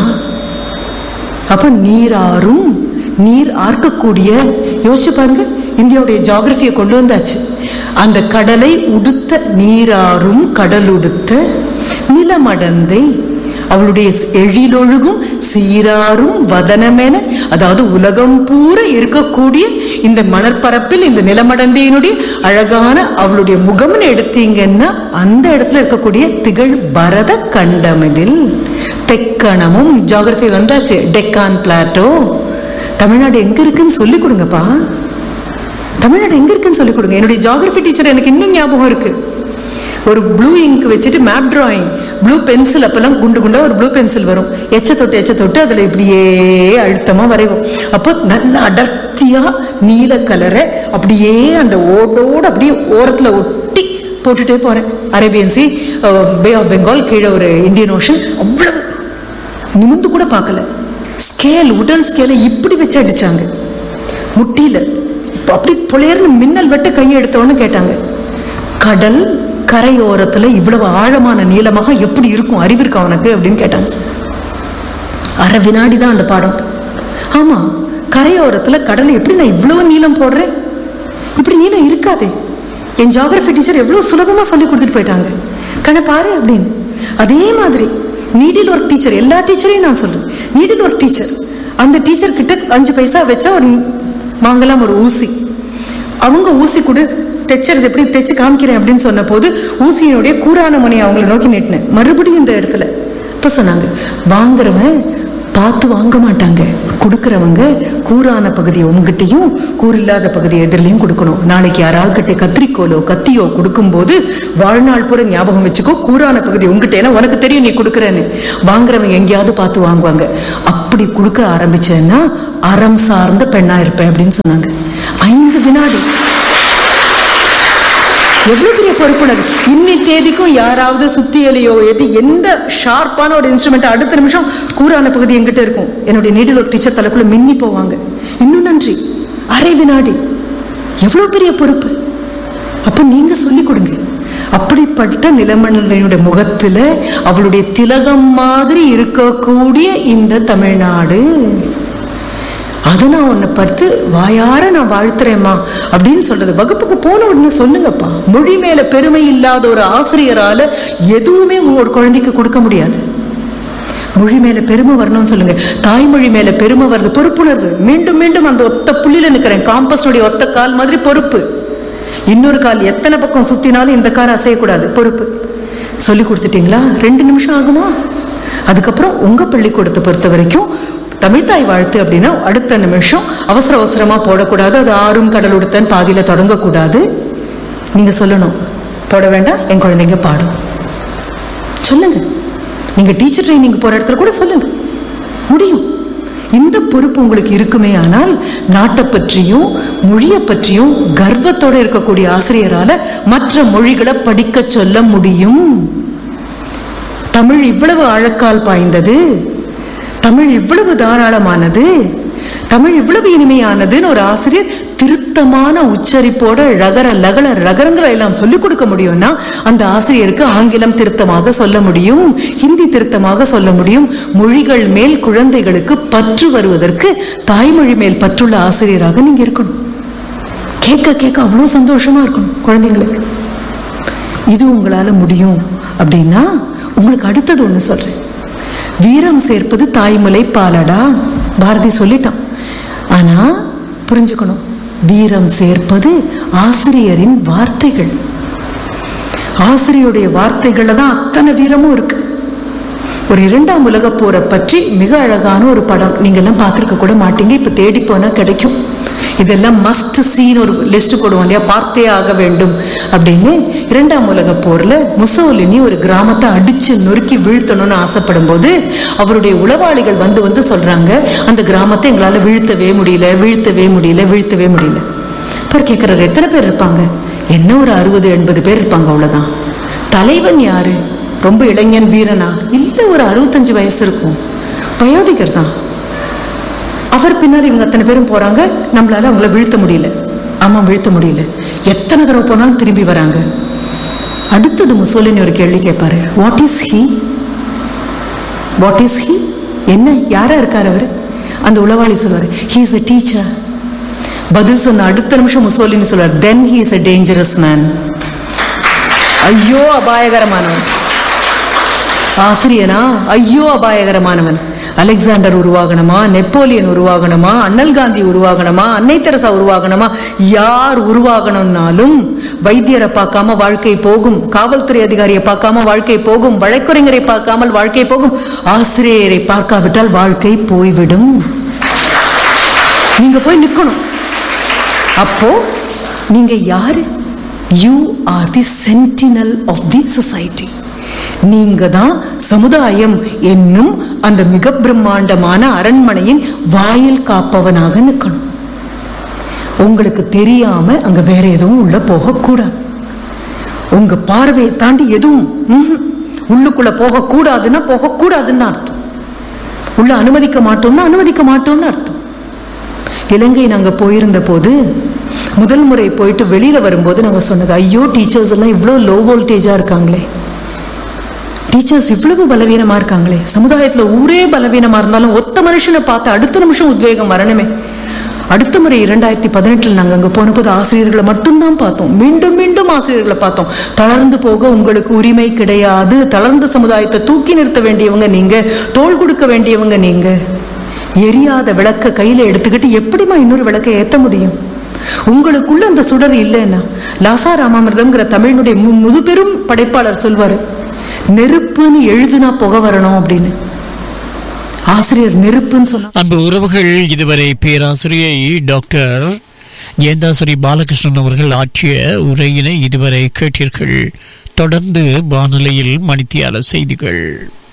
அப்ப நீராறும் நீர் ஆர்க்கக்கூடிய யோசிச்சு பாருங்க இந்தியாவுடைய ஜியாகிரபியை கொண்டு வந்தாச்சு அந்த கடலை உடுத்த நீராறும் கடலுடுத்த நிலமடந்தை அவளுடைய எழிலொழுகும் சீராரும் வதனமென அதாவது உலகம் பூர இருக்கக்கூடிய இந்த மணற்பரப்பில் இந்த நிலமடந்தையினுடைய அழகான அவளுடைய முகம்னு எடுத்தீங்கன்னா அந்த இடத்துல இருக்கக்கூடிய திகழ் பரத கண்டமிதில் தெக்கணமும் ஜியாகிரபி வந்தாச்சு டெக்கான் பிளாட்டோ தமிழ்நாடு எங்க இருக்குன்னு சொல்லி கொடுங்கப்பா தமிழ்நாடு எங்க இருக்குன்னு சொல்லி கொடுங்க என்னுடைய ஜியாகிரபி டீச்சர் எனக்கு இன்னும் ஞாபகம் இருக்கு ஒரு ப்ளூ இங்க் வச்சுட்டு மேப் டிராயிங் ப்ளூ பென்சில் அப்பெல்லாம் குண்டு குண்டா ஒரு ப்ளூ பென்சில் வரும் எச்ச தொட்டு எச்ச தொட்டு அதுல இப்படியே அழுத்தமா வரைவோம் அப்போ நல்ல அடர்த்தியா நீல கலரை அப்படியே அந்த ஓட்டோட அப்படியே ஓரத்துல ஒட்டி போட்டுட்டே போறேன் Arabian sea bay of Bengal கீழே ஒரு இந்தியன் ஓஷன் அவ்வளவு நிமிந்து கூட பார்க்கல ஸ்கேல் உடன் ஸ்கேலை இப்படி வச்சு அடிச்சாங்க முட்டியில இப்ப அப்படி புலையர்னு மின்னல் வெட்ட கையை எடுத்தவொன்னு கேட்டாங்க கடல் கரையோரத்துல இவ்வளவு ஆழமான நீளமாக எப்படி இருக்கும் அறிவு இருக்கா உனக்கு அப்படின்னு கேட்டாங்க அரை வினாடி தான் அந்த பாடம் ஆமா கரையோரத்துல கடலை எப்படி நான் இவ்வளவு நீளம் போடுறேன் இப்படி நீளம் இருக்காதே என் ஜியாகிரபி டீச்சர் எவ்வளவு சுலபமா சொல்லி கொடுத்துட்டு போயிட்டாங்க கண்ண பாரு அப்படின்னு அதே மாதிரி நீடில் ஒர்க் டீச்சர் எல்லா டீச்சரையும் நான் சொல்றேன் நீடில் ஒர்க் டீச்சர் அந்த டீச்சர் கிட்ட அஞ்சு பைசா வச்சா ஒரு வாங்கலாம் ஒரு ஊசி அவங்க ஊசி கொடு தைச்சறது எப்படி தைச்சு காமிக்கிறேன் அப்படின்னு சொன்ன போது ஊசியினுடைய கூரான முனையை அவங்களை நோக்கி நீட்டினேன் மறுபடியும் இந்த இடத்துல இப்ப சொன்னாங்க வாங்குறவன் பார்த்து வாங்க மாட்டாங்க கொடுக்கறவங்க கூரான பகுதியை உங்ககிட்டயும் கூறில்லாத பகுதியை எதிரிலையும் கொடுக்கணும் நாளைக்கு யாராவது கிட்ட கத்திரிக்கோலோ கத்தியோ கொடுக்கும்போது வாழ்நாள் பூரா ஞாபகம் வச்சுக்கோ கூரான பகுதி உங்ககிட்ட ஏன்னா உனக்கு தெரியும் நீ கொடுக்குறேன்னு வாங்குறவங்க எங்கேயாவது பார்த்து வாங்குவாங்க அப்படி கொடுக்க ஆரம்பிச்சேன்னா அறம் சார்ந்த பெண்ணா இருப்பேன் அப்படின்னு சொன்னாங்க ஐந்து வினாடி எவ்வளவு பெரிய பொறுப்புணர்வு இன்னி தேதிக்கும் யாராவது சுத்தியலையோ எது எந்த ஷார்ப்பான ஒரு இன்ஸ்ட்ருமெண்ட் அடுத்த நிமிஷம் கூரான பகுதி எங்கிட்ட இருக்கும் என்னுடைய நீடில் ஒரு டீச்சர் தலைக்குள்ள மின்னி போவாங்க இன்னும் நன்றி அரை வினாடி எவ்வளவு பெரிய பொறுப்பு அப்ப நீங்க சொல்லிக் கொடுங்க அப்படிப்பட்ட நிலமணியுடைய முகத்துல அவளுடைய திலகம் மாதிரி இருக்கக்கூடிய இந்த தமிழ்நாடு அதை நான் உன்னை பார்த்து வாயார நான் வாழ்த்துறேம்மா அப்படின்னு சொல்றது வகுப்புக்கு போன உடனே சொல்லுங்கப்பா மொழி மேல பெருமை இல்லாத ஒரு ஆசிரியரால எதுவுமே ஒரு குழந்தைக்கு கொடுக்க முடியாது மொழி மேல பெருமை வரணும்னு சொல்லுங்க தாய்மொழி மேல பெருமை வருது பொறுப்புணர்வு மீண்டும் மீண்டும் அந்த ஒத்த புள்ளியில நிக்கிறேன் காம்பஸுடைய ஒத்த கால் மாதிரி பொறுப்பு இன்னொரு கால் எத்தனை பக்கம் சுத்தினாலும் இந்த கால் அசையக்கூடாது பொறுப்பு சொல்லி கொடுத்துட்டீங்களா ரெண்டு நிமிஷம் ஆகுமா அதுக்கப்புறம் உங்க பள்ளிக்கூடத்தை பொறுத்த வரைக்கும் தமிழ்தாய் வாழ்த்து அப்படின்னா அடுத்த நிமிஷம் அவசர அவசரமா போடக்கூடாது அது ஆறும் கடல் உடுத்தன் பாதியில தொடங்கக்கூடாது நீங்க சொல்லணும் போட வேண்டாம் என் குழந்தைங்க பாடும் சொல்லுங்க நீங்க டீச்சர் ட்ரைனிங் போற இடத்துல கூட சொல்லுங்க முடியும் இந்த பொறுப்பு உங்களுக்கு இருக்குமே ஆனால் நாட்டை பற்றியும் மொழியை பற்றியும் கர்வத்தோட இருக்கக்கூடிய ஆசிரியரால மற்ற மொழிகளை படிக்க சொல்ல முடியும் தமிழ் இவ்வளவு ஆழக்கால் பாய்ந்தது தமிழ் இவ்வளவு தாராளமானது தமிழ் இவ்வளவு இனிமையானதுன்னு ஒரு ஆசிரியர் திருத்தமான உச்சரிப்போட ரகர லகர ரகரங்களை எல்லாம் சொல்லிக் கொடுக்க முடியும்னா அந்த ஆசிரியருக்கு ஆங்கிலம் திருத்தமாக சொல்ல முடியும் ஹிந்தி திருத்தமாக சொல்ல முடியும் மொழிகள் மேல் குழந்தைகளுக்கு பற்று வருவதற்கு தாய்மொழி மேல் பற்றுள்ள ஆசிரியராக நீங்க இருக்கணும் கேட்க கேட்க அவ்வளோ சந்தோஷமா இருக்கணும் குழந்தைங்களுக்கு இது உங்களால முடியும் அப்படின்னா உங்களுக்கு அடுத்தது ஒண்ணு சொல்றேன் வீரம் சேர்ப்பது தாய்மலை பாலடா பாரதி சொல்லிட்டான் ஆனா புரிஞ்சுக்கணும் வீரம் சேர்ப்பது ஆசிரியரின் வார்த்தைகள் ஆசிரியருடைய வார்த்தைகள்ல தான் அத்தனை வீரமும் இருக்கு ஒரு இரண்டாம் உலக போரை பற்றி மிக அழகான ஒரு படம் நீங்க எல்லாம் பார்த்திருக்க கூட மாட்டீங்க இப்ப தேடி போனா கிடைக்கும் இதெல்லாம் மஸ்ட் சீன் ஒரு லிஸ்ட் போடுவோம் இல்லையா பார்த்தே ஆக வேண்டும் அப்படின்னு இரண்டாம் உலக போர்ல முசோலினி ஒரு கிராமத்தை அடிச்சு நொறுக்கி வீழ்த்தணும்னு ஆசைப்படும் போது அவருடைய உளவாளிகள் வந்து வந்து சொல்றாங்க அந்த கிராமத்தை எங்களால வீழ்த்தவே முடியல வீழ்த்தவே முடியல வீழ்த்தவே முடியல அப்புறம் கேட்கிறாரு எத்தனை பேர் இருப்பாங்க என்ன ஒரு அறுபது எண்பது பேர் இருப்பாங்க அவ்வளவுதான் தலைவன் யாரு ரொம்ப இளைஞன் வீரனா இல்ல ஒரு அறுபத்தஞ்சு வயசு இருக்கும் வயோதிகர் தான் அவர் பின்னாடி இவங்க அத்தனை பேரும் போறாங்க நம்மளால அவங்கள வீழ்த்த முடியல ஆமா வீழ்த்த முடியல எத்தனை தடவை போனாலும் திரும்பி வராங்க அடுத்தது முசோலினி ஒரு கேள்வி கேட்பாரு what is he what is he என்ன யாரா இருக்காரு அவரு அந்த உளவாளி சொல்வாரு ஹி இஸ் a டீச்சர் பதில் சொன்ன அடுத்த நிமிஷம் முசோலினி சொல்வார் then he is a dangerous man ஐயோ அபாயகரமானவன் ஆசிரியனா ஐயோ அபாயகரமானவன் அலெக்சாண்டர் உருவாகணுமா நெப்போலியன் உருவாகணுமா அண்ணல் காந்தி உருவாகணுமா அன்னை தெரசா உருவாகணுமா யார் உருவாகணும்னாலும் வைத்தியரை பார்க்காம வாழ்க்கை போகும் காவல்துறை அதிகாரியை பார்க்காம வாழ்க்கை போகும் வழக்குரைஞரை பார்க்காமல் வாழ்க்கை போகும் ஆசிரியரை பார்க்காவிட்டால் வாழ்க்கை போய்விடும் நீங்க போய் நிக்கணும் அப்போ நீங்க யாரு you are the sentinel of the society நீங்க தான் சமுதாயம் என்னும் அந்த மிக பிரம்மாண்டமான அரண்மனையின் வாயில் காப்பவனாக நிற்கணும் உங்களுக்கு தெரியாம அங்க வேற எதுவும் உள்ள போகக்கூடாது உங்க பார்வையை தாண்டி எதுவும் ம்ஹும். உள்ளுக்குள்ள போகக்கூடாதுன்னா போகக்கூடாதுன்னு அர்த்தம் உள்ள அனுமதிக்க மாட்டோம்னா அனுமதிக்க மாட்டோம்னு அர்த்தம் இலங்கை நாங்க போயிருந்த போது முதல் முறை போயிட்டு வெளியில வரும்போது நாங்க சொன்னது ஐயோ டீச்சர்ஸ் எல்லாம் இவ்வளவு லோ வோல்டேஜா இருக்காங்களே டீச்சர்ஸ் இவ்வளவு பலவீனமா இருக்காங்களே சமுதாயத்துல ஊரே பலவீனமா இருந்தாலும் ஒத்த மனுஷனை பார்த்து அடுத்த நிமிஷம் உத்வேகம் வரணுமே அடுத்த முறை இரண்டாயிரத்தி பதினெட்டில் நாங்கள் அங்கே போனபோது ஆசிரியர்களை மட்டும்தான் பார்த்தோம் மீண்டும் மீண்டும் ஆசிரியர்களை பார்த்தோம் தளர்ந்து போக உங்களுக்கு உரிமை கிடையாது தளர்ந்த சமுதாயத்தை தூக்கி நிறுத்த வேண்டியவங்க நீங்க தோள் கொடுக்க வேண்டியவங்க நீங்க எரியாத விளக்க கையில எடுத்துக்கிட்டு எப்படிமா இன்னொரு விளக்கை ஏத்த முடியும் உங்களுக்குள்ள அந்த சுடர் இல்லைன்னா லாசா ராமாமிர்தம்ங்கிற தமிழினுடைய மு- முதுபெரும் படைப்பாளர் சொல்வாரு நெருப்புன்னு எழுதுனா புகை வரணும் அப்படின்னு ஆசிரியர் நெருப்புன்னு சொன்னா
அன்பு உறவுகள் இதுவரை பேராசிரியை டாக்டர் ஜெயந்தாசுரி பாலகிருஷ்ணன் அவர்கள் ஆற்றிய உரையினை இதுவரை கேட்டீர்கள் தொடர்ந்து வானொலியில் மணித்தியால செய்திகள்